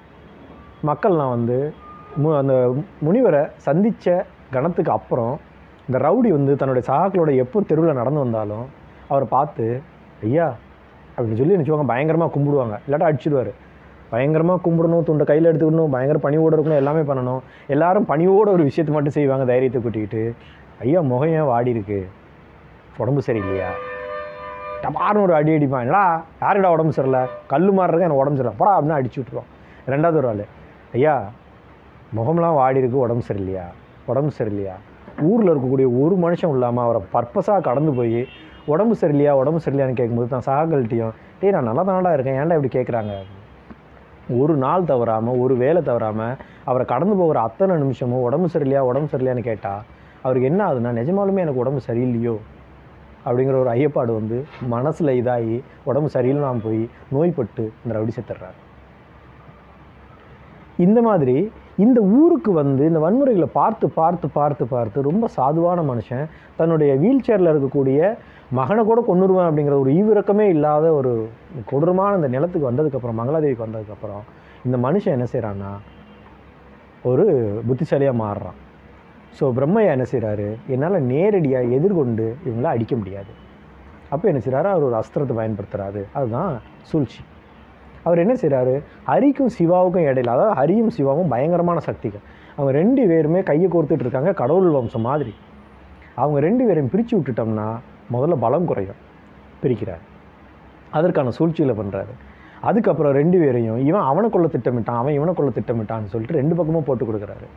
மக்கள்லாம் வந்து மு அந்த முனிவரை சந்தித்த கணத்துக்கு அப்புறம் இந்த ரவுடி வந்து தன்னுடைய சகாக்களோட எப்போ தெருவில் நடந்து வந்தாலும் அவரை பார்த்து ஐயா அப்படின்னு சொல்லி நினச்சிவாங்க பயங்கரமாக கும்பிடுவாங்க இல்லாட்டா அடிச்சிடுவார் பயங்கரமாக கும்பிடணும் துண்டை கையில் எடுத்துக்கணும் பயங்கர பணிவோடு இருக்கணும் எல்லாமே பண்ணணும் எல்லாரும் பணிவோட ஒரு விஷயத்தை மட்டும் செய்வாங்க தைரியத்தை கூட்டிக்கிட்டு ஐயா முகம் ஏன் வாடி இருக்கு உடம்பு சரியில்லையா டபார்னு ஒரு அடி அடிப்பான் என்னடா யாருடா உடம்பு சரியில்லை கல் மாதிரி இருக்க எனக்கு உடம்பு சரியில்லை போடா அப்படின்னு அடிச்சு விட்ருவோம் ரெண்டாவது ஒரு ஆள் ஐயா முகம்லாம் வாடி இருக்கு உடம்பு சரியில்லையா உடம்பு சரியில்லையா ஊரில் இருக்கக்கூடிய ஒரு மனுஷன் இல்லாமல் அவரை பர்பஸாக கடந்து போய் உடம்பு சரியில்லையா உடம்பு சரியில்லையான்னு கேட்கும்போது தான் சகாக்கள்கிட்டையும் டேய் நான் நல்லா தானடா இருக்கேன் ஏன்டா இப்படி கேட்குறாங்க ஒரு நாள் தவறாமல் ஒரு வேலை தவறாமல் அவரை கடந்து போகிற அத்தனை நிமிஷமும் உடம்பு சரியில்லையா உடம்பு சரியில்லையான்னு கேட்டால் அவருக்கு என்ன ஆகுதுன்னா நிஜமாலுமே எனக்கு உடம்பு சரியில்லையோ அப்படிங்கிற ஒரு ஐயப்பாடு வந்து மனசில் இதாகி உடம்பு சரியில்லாமல் போய் நோய்பட்டு இந்த ரவுடி செத்துடுறாரு இந்த மாதிரி இந்த ஊருக்கு வந்து இந்த வன்முறைகளை பார்த்து பார்த்து பார்த்து பார்த்து ரொம்ப சாதுவான மனுஷன் தன்னுடைய வீல் சேரில் இருக்கக்கூடிய மகனை கூட கொண்டுருவேன் அப்படிங்கிற ஒரு ஈவிரக்கமே இல்லாத ஒரு கொடூரமான இந்த நிலத்துக்கு வந்ததுக்கப்புறம் மங்களாதேவிக்கு வந்ததுக்கப்புறம் இந்த மனுஷன் என்ன செய்கிறான்னா ஒரு புத்திசாலியாக மாறுறான் ஸோ பிரம்மையா என்ன செய்கிறாரு என்னால் நேரடியாக எதிர்கொண்டு இவங்கள அடிக்க முடியாது அப்போ என்ன செய்கிறாரு அவர் ஒரு அஸ்திரத்தை பயன்படுத்துகிறாரு அதுதான் சூழ்ச்சி அவர் என்ன செய்கிறாரு ஹரிக்கும் சிவாவுக்கும் இடையில அதாவது ஹரியும் சிவாவும் பயங்கரமான சக்திகள் அவங்க ரெண்டு பேருமே கையை கோர்த்துட்டு இருக்காங்க கடவுள் வம்சம் மாதிரி அவங்க ரெண்டு பேரையும் பிரித்து விட்டுட்டோம்னா முதல்ல பலம் குறையும் பிரிக்கிறார் அதற்கான சூழ்ச்சியில் பண்ணுறாரு அதுக்கப்புறம் ரெண்டு பேரையும் இவன் அவனுக்குள்ள திட்டமிட்டான் அவன் இவனுக்குள்ள திட்டமிட்டான்னு சொல்லிட்டு ரெண்டு பக்கமும் போட்டு கொடுக்குறாரு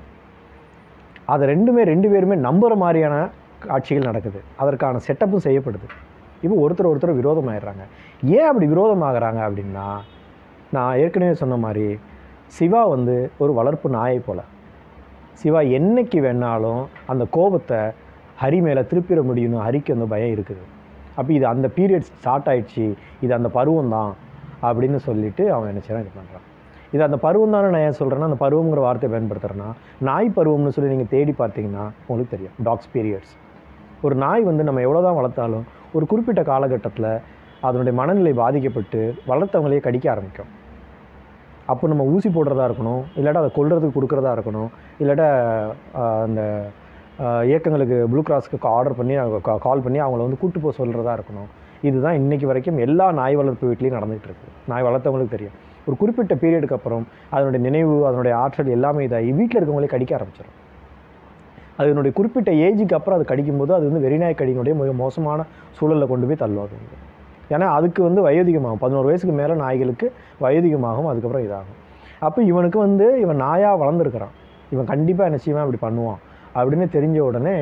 அதை ரெண்டுமே ரெண்டு பேருமே நம்புகிற மாதிரியான காட்சிகள் நடக்குது அதற்கான செட்டப்பும் செய்யப்படுது இப்போ ஒருத்தர் ஒருத்தர் விரோதமாயிடுறாங்க ஏன் அப்படி விரோதமாகறாங்க அப்படின்னா நான் ஏற்கனவே சொன்ன மாதிரி சிவா வந்து ஒரு வளர்ப்பு நாயை போல் சிவா என்னைக்கு வேணாலும் அந்த கோபத்தை ஹரி மேலே திருப்பிட முடியும்னு ஹரிக்கு அந்த பயம் இருக்குது அப்போ இது அந்த பீரியட் ஸ்டார்ட் ஆயிடுச்சு இது அந்த பருவம் தான் அப்படின்னு சொல்லிட்டு அவன் என்ன செய்யறான் இது பண்ணுறான் இது அந்த பருவம் தானே நான் ஏன் சொல்கிறேன்னா அந்த பருவங்கிற வார்த்தையை பயன்படுத்துகிறேன்னா நாய் பருவம்னு சொல்லி நீங்கள் தேடி பார்த்தீங்கன்னா உங்களுக்கு தெரியும் டாக்ஸ் பீரியட்ஸ் ஒரு நாய் வந்து நம்ம எவ்வளோ தான் வளர்த்தாலும் ஒரு குறிப்பிட்ட காலகட்டத்தில் அதனுடைய மனநிலை பாதிக்கப்பட்டு வளர்த்தவங்களையே கடிக்க ஆரம்பிக்கும் அப்போ நம்ம ஊசி போடுறதா இருக்கணும் இல்லாட்டா அதை கொல்றதுக்கு கொடுக்குறதா இருக்கணும் இல்லாட்டா ஆஹ், அந்த ஆஹ், இயக்கங்களுக்கு ப்ளூ கிராஸ்க்கு ஆர்டர் பண்ணி கால் பண்ணி அவங்கள வந்து கூட்டு போக சொல்கிறதா இருக்கணும் இதுதான் இன்னைக்கு வரைக்கும் எல்லா நாய் வளர்ப்பு வீட்லேயும் நடந்துகிட்டு இருக்கு நாய் வளர்த்தவங்களுக்கு தெரியும் ஒரு குறிப்பிட்ட பீரியடுக்கு அப்புறம் அதனுடைய நினைவு அதனுடைய ஆற்றல் எல்லாமே இதாகி வீட்டில் இருக்கவங்களே கடிக்க ஆரம்பிச்சிடும் அதனுடைய குறிப்பிட்ட ஏஜுக்கு அப்புறம் அது கடிக்கும்போது அது வந்து வெறிநாய் கடியினுடைய மிக மோசமான சூழலில் கொண்டு போய் தள்ளும் அது வந்து ஏன்னா அதுக்கு வந்து வயோதிகமாகும் பதினோரு வயசுக்கு மேலே நாய்களுக்கு வயோதிகமாகும் அதுக்கப்புறம் இதாகும் அப்போ இவனுக்கு வந்து இவன் நாயாக வளர்ந்துருக்கிறான் இவன் கண்டிப்பாக என்ன செய்வான் இப்படி பண்ணுவான் அப்படின்னு தெரிஞ்ச உடனே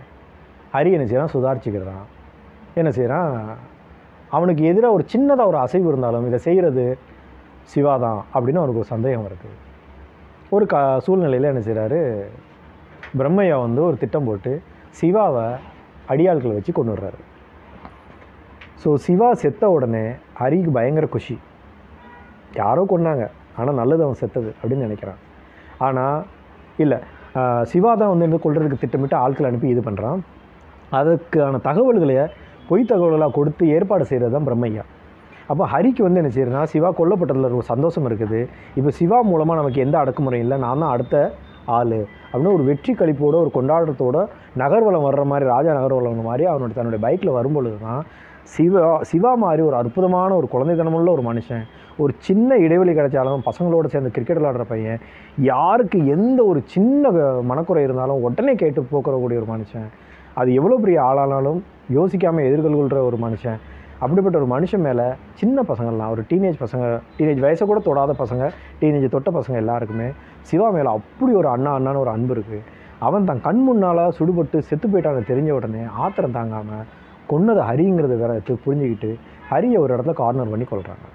ஹரி என்ன செய்கிறான் சுதாரிச்சுக்கிறான் என்ன செய்கிறான் அவனுக்கு எதிராக ஒரு சின்னதாக ஒரு அசைவு இருந்தாலும் இதை செய்கிறது சிவா தான் அப்படின்னு அவனுக்கு ஒரு சந்தேகம் வருது ஒரு க சூழ்நிலையில் என்ன செய்கிறாரு பிரம்மையா வந்து ஒரு திட்டம் போட்டு சிவாவை அடியாட்களை வச்சு கொண்டு வர்றாரு ஸோ சிவா செத்த உடனே ஹரிக்கு பயங்கர குஷி யாரோ கொன்னாங்க ஆனால் நல்லது அவன் செத்தது அப்படின்னு நினைக்கிறான் ஆனால் இல்லை சிவா தான் வந்து என்ன கொள்றதுக்கு திட்டமிட்டு ஆட்கள் அனுப்பி இது பண்ணுறான் அதுக்கான தகவல்களை பொய் தகவல்களாக கொடுத்து ஏற்பாடு செய்கிறது தான் பிரம்மையா அப்போ ஹரிக்கு வந்து என்ன செய்யறதுனா சிவா கொல்லப்பட்டதில் ஒரு சந்தோஷம் இருக்குது இப்போ சிவா மூலமாக நமக்கு எந்த அடக்குமுறையும் இல்லை நான் தான் அடுத்த ஆள் அப்படின்னு ஒரு வெற்றி கழிப்போட ஒரு கொண்டாட்டத்தோட நகர்வலம் வர்ற மாதிரி ராஜா நகர்வலம் மாதிரி அவனோட தன்னுடைய பைக்கில் வரும்பொழுது தான் சிவா சிவா மாதிரி ஒரு அற்புதமான ஒரு குழந்தைத்தனமுள்ள ஒரு மனுஷன் ஒரு சின்ன இடைவெளி கிடைச்சாலும் பசங்களோட சேர்ந்து கிரிக்கெட் விளாடுற பையன் யாருக்கு எந்த ஒரு சின்ன க- மனக்குறை இருந்தாலும் உடனே கேட்டு போக்குறக்கூடிய ஒரு மனுஷன் அது எவ்வளோ பெரிய ஆளானாலும் யோசிக்காமல் எதிர்கொள்கிற ஒரு மனுஷன் அப்படிப்பட்ட ஒரு மனுஷன் மேலே சின்ன பசங்கள்லாம் ஒரு டீனேஜ் பசங்க டீனேஜ் வயசை கூட தொடாத பசங்க டீனேஜ் தொட்ட பசங்க எல்லாருக்குமே சிவா மேலே அப்படி ஒரு அண்ணா அண்ணான்னு ஒரு அன்பு இருக்குது அவன் தன் கண் முன்னால் சுடுபட்டு செத்து போயிட்டான்னு தெரிஞ்ச உடனே ஆத்திரம் தாங்காமல் கொன்னது ஹரிங்கிறத வேற எடுத்து புரிஞ்சுக்கிட்டு ஹரியை ஒரு இடத்துல கார்னர் பண்ணி கொள்கிறாங்க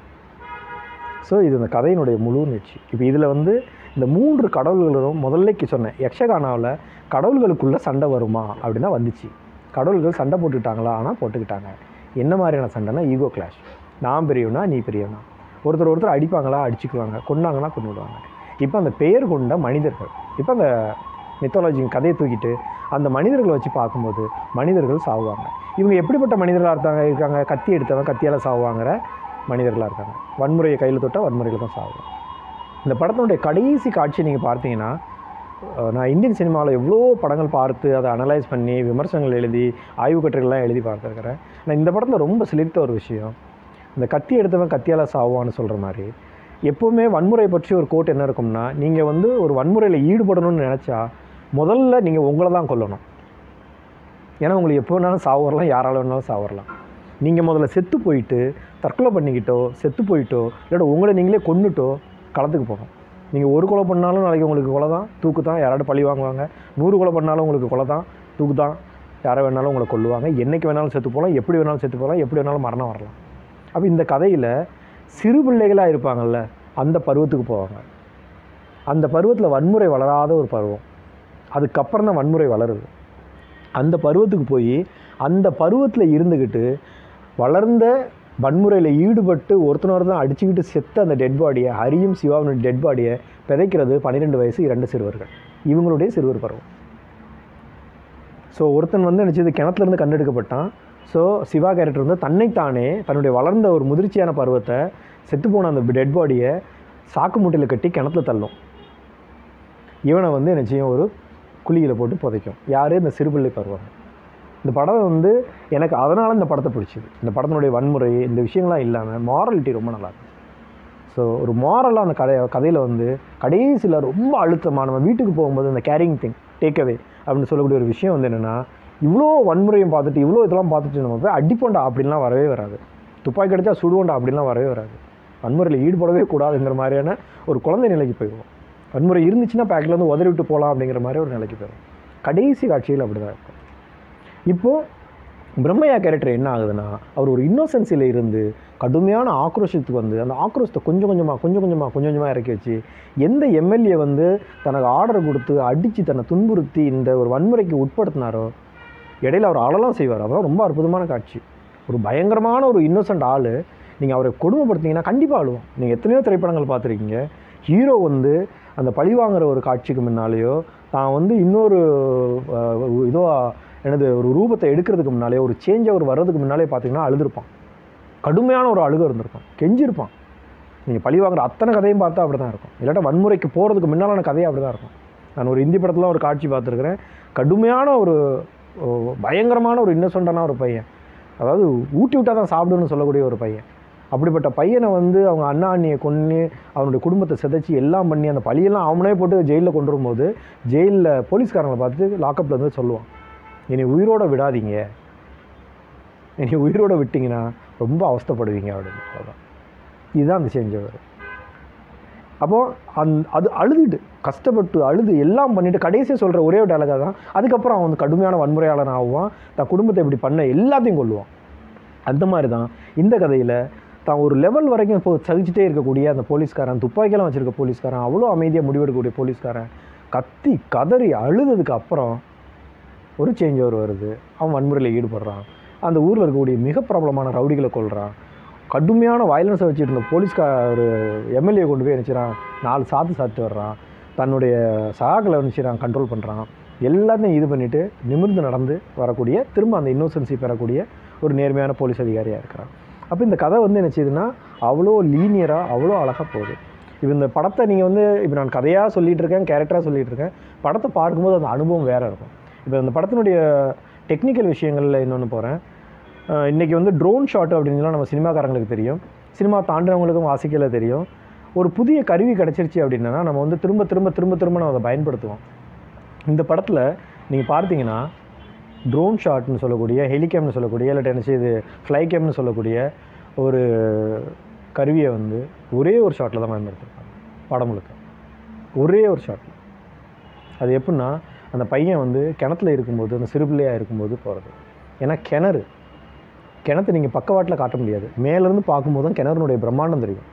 ஸோ இது இந்த கதையினுடைய முழு நீட்சி இப்போ இதில் வந்து இந்த மூன்று கடவுள்களும் முதல்லைக்கு சொன்னேன் யக்ஷகானாவில் கடவுள்களுக்குள்ளே சண்டை வருமா அப்படின்னா வந்துச்சு கடவுள்கள் சண்டை போட்டுக்கிட்டாங்களா ஆனால் போட்டுக்கிட்டாங்க என்ன மாதிரியான சண்டைனா ஈகோ கிளாஷ் நான் பெரியவனா நீ பெரியவனா ஒருத்தர் ஒருத்தர் அடிப்பாங்களா அடிச்சுக்குவாங்க கொன்னாங்கன்னா கொண்டு விடுவாங்க இப்போ அந்த பெயர் கொண்ட மனிதர்கள் இப்போ அந்த மித்தாலஜி கதையை தூக்கிட்டு அந்த மனிதர்களை வச்சு பார்க்கும்போது மனிதர்கள் சாவுவாங்க இவங்க எப்படிப்பட்ட மனிதர்களாக இருக்காங்க இருக்காங்க கத்தி எடுத்தவன் கத்தியால் சாவுவாங்கிற மனிதர்களாக இருக்காங்க வன்முறையை கையில் தொட்டால் வன்முறையில் தான் சாவுவாங்க இந்த படத்தினுடைய கடைசி காட்சி நீங்கள் பார்த்தீங்கன்னா அஹ், நான் இந்தியன் சினிமாவில் எவ்வளோ படங்கள் பார்த்து அதை அனலைஸ் பண்ணி விமர்சனங்கள் எழுதி ஆய்வு கட்டுரைகள்லாம் எழுதி பார்த்துருக்கிறேன் நான் இந்த படத்தில் ரொம்ப சிலிர்த்த ஒரு விஷயம் இந்த கத்தி எடுத்தவன் கத்தியால் சாவான்னு சொல்கிற மாதிரி எப்போவுமே வன்முறை பற்றி ஒரு கோட் என்ன இருக்கும்னா நீங்கள் வந்து ஒரு வன்முறையில் ஈடுபடணும்னு நினச்சா முதல்ல நீங்கள் உங்களை தான் கொல்லணும் ஏன்னா உங்களுக்கு எப்போ வேணாலும் சாவு வரலாம் யாரால வேணாலும் சாவு வரலாம் நீங்கள் முதல்ல செத்து போயிட்டு தற்கொலை பண்ணிக்கிட்டோ செத்து போயிட்டோ இல்லாட்ட உங்களை நீங்களே கொன்னுட்டோ களத்துக்கு போகணும் நீங்கள் ஒரு கொலை பண்ணாலும் நாளைக்கு உங்களுக்கு கொலை தான் தூக்கு தான் யாராவது பழி வாங்குவாங்க நூறு கொலை பண்ணாலும் உங்களுக்கு கொலை தான் தூக்கு தான் யாரை வேணாலும் உங்களை கொல்லுவாங்க என்னைக்கு வேணாலும் செத்து போகலாம் எப்படி வேணாலும் செத்து போகலாம் எப்படி வேணாலும் மரணம் வரலாம் அப்போ இந்த கதையில் சிறு பிள்ளைகளாக இருப்பாங்கல்ல அந்த பருவத்துக்கு போவாங்க அந்த பருவத்தில் வன்முறை வளராத ஒரு பருவம் அதுக்கப்புறம் தான் வன்முறை வளருது அந்த பருவத்துக்கு போய் அந்த பருவத்தில் இருந்துக்கிட்டு வளர்ந்த வன்முறையில் ஈடுபட்டு ஒருத்தனவர் தான் அடிச்சுக்கிட்டு செத்த அந்த டெட் பாடியை ஹரியும் சிவாவினுடைய டெட் பாடியை பிதைக்கிறது பன்னிரெண்டு வயசு இரண்டு சிறுவர்கள் இவங்களுடைய சிறுவர் பருவம் ஸோ ஒருத்தன் வந்து நினச்சது கிணத்துலேருந்து கண்டெடுக்கப்பட்டான் ஸோ சிவா கேரக்டர் வந்து தன்னைத்தானே தன்னுடைய வளர்ந்த ஒரு முதிர்ச்சியான பருவத்தை செத்துப்போன அந்த டெட் பாடியை சாக்கு மூட்டையில் கட்டி கிணத்துல தள்ளும் இவனை வந்து என்ன செய்யும் ஒரு குழியில் போட்டு புதைக்கும் யார் இந்த சிறுபிள்ளை பருவம் இந்த படம் வந்து எனக்கு அதனால் இந்த படத்தை பிடிச்சிது இந்த படத்தினுடைய வன்முறை இந்த விஷயங்கள்லாம் இல்லாமல் மாரலிட்டி ரொம்ப நல்லா இருக்கு ஸோ ஒரு மாரலாக அந்த கதை கதையில் வந்து கடைசியில் ரொம்ப அழுத்தமாக நம்ம வீட்டுக்கு போகும்போது அந்த கேரிங் திங் டேக்அவே அப்படின்னு சொல்லக்கூடிய ஒரு விஷயம் வந்து என்னென்னா இவ்வளோ வன்முறையும் பார்த்துட்டு இவ்வளோ இதெல்லாம் பார்த்துட்டு நம்ம போய் அடிப்போண்டா அப்படின்லாம் வரவே வராது துப்பாக்கி அடித்தா சுடுவோண்டா அப்படின்லாம் வரவே வராது வன்முறையில் ஈடுபடவே கூடாதுங்கிற மாதிரியான ஒரு குழந்தை நிலைக்கு போயிடுவோம் வன்முறை இருந்துச்சுன்னா பேக்கில் வந்து உதறி விட்டு போகலாம் அப்படிங்கிற மாதிரி ஒரு நிலைக்கு போயிடும் கடைசி காட்சியில் அப்படி தான் இருக்கும் இப்போது பிரம்மையா கேரக்டர் என்ன ஆகுதுன்னா அவர் ஒரு இன்னோசென்ஸில் இருந்து கடுமையான ஆக்ரோஷத்துக்கு வந்து அந்த ஆக்ரோஷத்தை கொஞ்சம் கொஞ்சமாக கொஞ்சம் கொஞ்சமாக கொஞ்சம் கொஞ்சமாக இறக்கி வச்சு எந்த எம்எல்ஏ வந்து தனக்கு ஆர்டர் கொடுத்து அடித்து தன்னை துன்புறுத்தி இந்த ஒரு வன்முறைக்கு உட்படுத்தினாரோ இடையில அவர் அழலாம் செய்வார் அதெல்லாம் ரொம்ப அற்புதமான காட்சி ஒரு பயங்கரமான ஒரு இன்னோசென்ட் ஆள் நீங்கள் அவரை கொடுமைப்படுத்திங்கன்னா கண்டிப்பாக அழுவோம் நீங்கள் எத்தனையோ திரைப்படங்கள் பார்த்துருக்கீங்க ஹீரோ வந்து அந்த பழி வாங்குற ஒரு காட்சிக்கு முன்னாலேயோ தான் வந்து இன்னொரு அஹ், இதோ எனது ஒரு ரூபத்தை எடுக்கிறதுக்கு முன்னாலே ஒரு சேஞ்ச் அவர் வர்றதுக்கு முன்னாலே பார்த்தீங்கன்னா அழுதுருப்பான் கடுமையான ஒரு அழுக இருந்திருக்கும் கெஞ்சிருப்பான் நீங்கள் பழி வாங்குற அத்தனை கதையும் பார்த்தா அப்படி தான் இருக்கும் இல்லாட்டா வன்முறைக்கு போகிறதுக்கு முன்னாலான கதையே அப்படி தான் இருக்கும் நான் ஒரு இந்தி படத்தில் ஒரு காட்சி பார்த்துருக்குறேன் கடுமையான ஒரு ஓ, பயங்கரமான ஒரு இன்னசென்ட்டான ஒரு பையன் அதாவது ஊட்டி விட்டால் தான் சாப்பிடுன்னு சொல்லக்கூடிய ஒரு பையன் அப்படிப்பட்ட பையனை வந்து அவங்க அண்ணா அண்ணியை கொன்று அவனுடைய குடும்பத்தை சிதைச்சி எல்லாம் பண்ணி அந்த பழியெல்லாம் அவனே போட்டு ஜெயிலில் கொண்டு வரும்போது ஜெயிலில் போலீஸ்காரங்களை பார்த்து லாக்கப்பில் வந்து சொல்லுவான் என்னை உயிரோட விடாதீங்க என்னை உயிரோட விட்டிங்கன்னா ரொம்ப அவஸ்தைப்படுவீங்க அப்படின்னு சொல்கிறான் இதுதான் அந்த சேஞ்ச் அவர் அப்போது அந் அது அழுதுட்டு கஷ்டப்பட்டு அழுது எல்லாம் பண்ணிட்டு கடைசியாக சொல்கிற ஒரே ஒரு டயலாக தான் அதுக்கப்புறம் அவன் வந்து கடுமையான வன்முறையாளன் ஆகுவான் தன் குடும்பத்தை இப்படி பண்ண எல்லாத்தையும் கொள்ளுவான் அந்த மாதிரி தான் இந்த கதையில் தான் ஒரு லெவல் வரைக்கும் இப்போ சகிச்சுட்டே இருக்கக்கூடிய அந்த போலீஸ்காரன் துப்பாக்கியெல்லாம் வச்சுருக்க போலீஸ்காரன் அவ்வளோ அமைதியாக முடிவெடுக்கக்கூடிய போலீஸ்காரன் கத்தி கதறி அழுததுக்கு அப்புறம் ஒரு சேஞ்ச் ஓவர் வருது அவன் வன்முறையில் ஈடுபடுறான் அந்த ஊரில் இருக்கக்கூடிய மிக பிரபலமான ரவுடிகளை கொள்கிறான் கடுமையான வயலன்ஸை வச்சுட்டு இருந்த போலீஸ்கார ஒரு எம்எல்ஏ கொண்டு போய் நினச்சிடான் நாலு சாத்து சாத்து வர்றான் தன்னுடைய சகாக்களை நினச்சிடான் கண்ட்ரோல் பண்ணுறான் எல்லாத்தையும் இது பண்ணிவிட்டு நிமிர்ந்து நடந்து வரக்கூடிய திரும்ப அந்த இன்னோசன்சி பெறக்கூடிய ஒரு நேர்மையான போலீஸ் அதிகாரியாக இருக்கிறான் அப்போ இந்த கதை வந்து என்ன செய்யுதுன்னா அவ்வளோ லீனியராக அவ்வளோ அழகாக போகுது இப்போ இந்த படத்தை நீங்கள் வந்து இப்போ நான் கதையாக சொல்லிகிட்டு இருக்கேன் கேரக்டராக சொல்லிகிட்டு இருக்கேன் படத்தை பார்க்கும்போது அந்த அனுபவம் வேறு இருக்கும் இப்போ இந்த படத்தினுடைய டெக்னிக்கல் விஷயங்களில் இன்னொன்று போகிறேன் இன்றைக்கி வந்து ட்ரோன் ஷாட் அப்படின்லாம் நம்ம சினிமாக்காரங்களுக்கு தெரியும் சினிமா தாண்டினவங்களுக்கும் வாசிக்கல தெரியும் ஒரு புதிய கருவி கிடச்சிருச்சு அப்படின்னா நம்ம வந்து திரும்ப திரும்ப திரும்ப திரும்ப நம்ம அதை பயன்படுத்துவோம் இந்த படத்தில் நீங்கள் பார்த்தீங்கன்னா ட்ரோன் ஷாட்னு சொல்லக்கூடிய ஹெலிகேம்னு சொல்லக்கூடிய இல்லாட்டி என்ன செய்யுது ஃப்ளை கேம்னு சொல்லக்கூடிய ஒரு கருவியை வந்து ஒரே ஒரு ஷாட்டில் தான் பயன்படுத்திருப்பாங்க படம் முழுக்க ஒரே ஒரு ஷாட்டில் அது எப்படின்னா அந்த பையன் வந்து கிணத்துல இருக்கும்போது அந்த சிறுபிள்ளையாக இருக்கும்போது போகிறது ஏன்னா கிணறு கிணத்தை நீங்கள் பக்கவாட்டில் காட்ட முடியாது மேலேருந்து பார்க்கும்போது தான் கிணறுனுடைய பிரம்மாண்டம் தெரியும்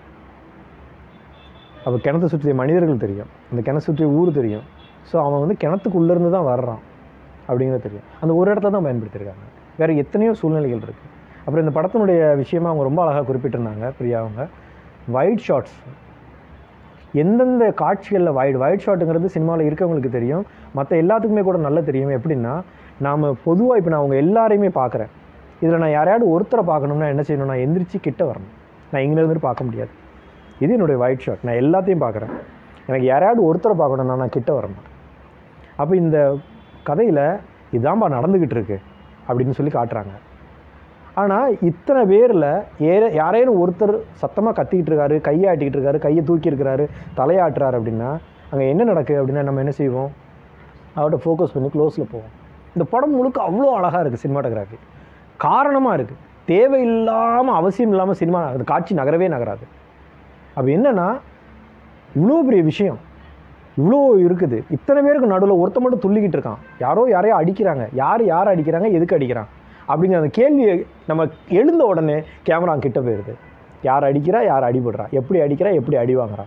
அப்போ கிணத்தை சுற்றிய மனிதர்கள் தெரியும் அந்த கிணத்தை சுற்றிய ஊர் தெரியும் ஸோ அவன் வந்து கிணத்துக்குள்ளேருந்து தான் வர்றான் அப்படிங்கிறது தெரியும் அந்த ஒரு இடத்துல தான் பயன்படுத்தியிருக்காங்க வேறு எத்தனையோ சூழ்நிலைகள் இருக்குது அப்புறம் இந்த படத்தினுடைய விஷயமா அவங்க ரொம்ப அழகாக குறிப்பிட்டிருந்தாங்க பிரியா அவங்க வைட் ஷாட்ஸ் எந்தெந்த காட்சிகளில் வைட் வைட் ஷாட்டுங்கிறது சினிமாவில் இருக்கவங்களுக்கு தெரியும் மற்ற எல்லாத்துக்குமே கூட நல்லா தெரியும் எப்படின்னா நாம் பொதுவாக இப்போ நான் அவங்க எல்லாரையுமே பார்க்குறேன் இதில் நான் யாரையாவது ஒருத்தரை பார்க்கணும்னா என்ன செய்யணும் நான் எந்திரிச்சு கிட்ட வரணும் நான் இங்கே இருந்துட்டு பார்க்க முடியாது இது என்னுடைய ஒயிட் ஷர்ட் நான் எல்லாத்தையும் பார்க்குறேன் எனக்கு யாரையாவது ஒருத்தரை பார்க்கணும்னா நான் கிட்ட வர மாட்டேன் அப்போ இந்த கதையில் இதான்பா நடந்துக்கிட்டு இருக்கு அப்படின்னு சொல்லி காட்டுறாங்க ஆனால் இத்தனை பேரில் ஏற யாரேனும் ஒருத்தர் சத்தமாக கத்திக்கிட்டு இருக்காரு கையை ஆட்டிக்கிட்டு இருக்காரு கையை தூக்கி இருக்கிறாரு தலையாட்டுறாரு அப்படின்னா அங்கே என்ன நடக்கு அப்படின்னா நம்ம என்ன செய்வோம் அவர்கிட்ட ஃபோக்கஸ் பண்ணி க்ளோஸில் போவோம் இந்த படம் முழுக்க அவ்வளோ அழகாக இருக்குது சினிமாட்டோகிராஃபி காரணமாக இருக்குது தேவையில்லாமல் அவசியம் இல்லாமல் சினிமா அந்த காட்சி நகரவே நகராது அப்போ என்னென்னா இவ்வளோ பெரிய விஷயம் இவ்வளோ இருக்குது இத்தனை பேருக்கு நடுவில் ஒருத்த மட்டும் துள்ளிக்கிட்டு இருக்கான் யாரோ யாரையோ அடிக்கிறாங்க யார் யார் அடிக்கிறாங்க எதுக்கு அடிக்கிறான் அப்படிங்கிற அந்த கேள்வியை நம்ம எழுந்த உடனே கேமரா கிட்ட போயிடுது யார் அடிக்கிறா யார் அடிபடுறா எப்படி அடிக்கிறா எப்படி அடி வாங்குறா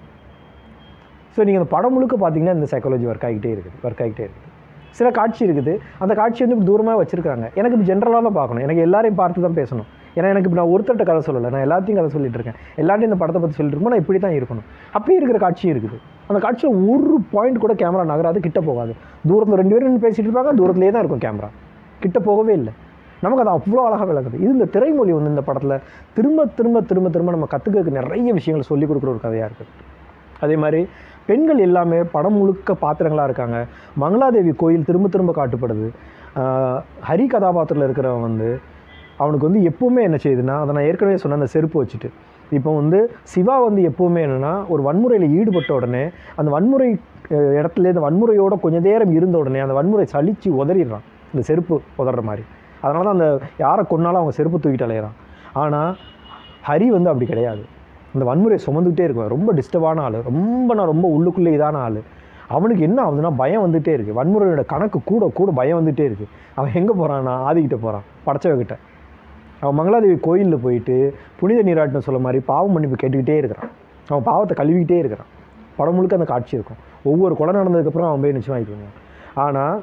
ஸோ நீங்கள் அந்த படம் முழுக்க பார்த்தீங்கன்னா இந்த சைக்காலஜி ஒர்க் ஆகிட்டே இருக்குது ஒர்க் ஆகிட்டே இருக்குது சில காட்சி இருக்குது அந்த காட்சி வந்து இப்படி தூரமாக வச்சுருக்காங்க எனக்கு இப்போ ஜென்ரலாக தான் பார்க்கணும் எனக்கு எல்லாரையும் பார்த்து தான் பேசணும் ஏன்னா எனக்கு இப்போ நான் ஒருத்தர்கிட்ட கதை சொல்லலை நான் எல்லாத்தையும் கதை சொல்லிட்டு இருக்கேன் எல்லாத்தையும் இந்த படத்தை பற்றி சொல்லிட்டு இருக்கோம் நான் இப்படி தான் இருக்கணும் அப்படியே இருக்கிற காட்சியும் இருக்குது அந்த காட்சியில் ஒரு பாயிண்ட் கூட கேமரா நகராது கிட்ட போகாது தூரத்தில் ரெண்டு பேரும் நின்னு பேசிட்டு இருப்பாங்க தூரத்துலேயே தான் இருக்கும் கேமரா கிட்ட போகவே இல்லை நமக்கு அது அவ்வளோ அழகாக விளக்குது இது இந்த திரைமொழி வந்து இந்த படத்தில் திரும்ப திரும்ப திரும்ப திரும்ப நம்ம கற்றுக்க நிறைய விஷயங்கள் சொல்லிக் கொடுக்குற ஒரு கதையாக இருக்குது அதே மாதிரி பெண்கள் எல்லாமே படம் முழுக்க பாத்திரங்களாக இருக்காங்க மங்களாதேவி கோயில் திரும்ப திரும்ப காட்டுப்படுது ஆஹ் ஹரி கதாபாத்திரத்தில் இருக்கிறவன் வந்து அவனுக்கு வந்து எப்போவுமே என்ன செய்யுதுன்னா அதை நான் ஏற்கனவே சொன்ன அந்த செருப்பு வச்சுட்டு இப்போ வந்து சிவா வந்து எப்போவுமே என்னென்னா ஒரு வன்முறையில் ஈடுபட்ட உடனே அந்த வன்முறை அஹ், இடத்துல இந்த வன்முறையோட கொஞ்ச நேரம் இருந்த உடனே அந்த வன்முறை சலிச்சு உதறிடுறான் இந்த செருப்பு உதற மாதிரி அதனால தான் அந்த யாரை கொன்னாலும் அவங்க செருப்பு தூக்கிட்டு அலையிறான் ஆனால் ஹரி வந்து அப்படி கிடையாது இந்த வன்முறையை சுமந்துக்கிட்டே இருக்குவேன் ரொம்ப டிஸ்டர்பான ஆள் ரொம்ப நான் ரொம்ப உள்ளுக்குள்ளே இதான ஆள் அவனுக்கு என்ன ஆகுதுன்னா பயம் வந்துகிட்டே இருக்குது வன்முறையோட கணக்கு கூட கூட பயம் வந்துகிட்டே இருக்குது அவன் எங்கே போகிறான்னா ஆதிக்கிட்ட போகிறான் படைச்சவகிட்ட அவன் மங்களாதேவி கோயிலில் போயிட்டு புனித நீராட்டினம் சொல்ல மாதிரி பாவம் மன்னிப்பு கேட்டுக்கிட்டே இருக்கிறான் அவன் பாவத்தை கழுவிக்கிட்டே இருக்கிறான் படம் முழுக்க அந்த காட்சி இருக்கும் ஒவ்வொரு கொலை நடந்ததுக்கப்புறம் அவன் போய் நிச்சயம் ஆகிக்குவாங்க ஆனால்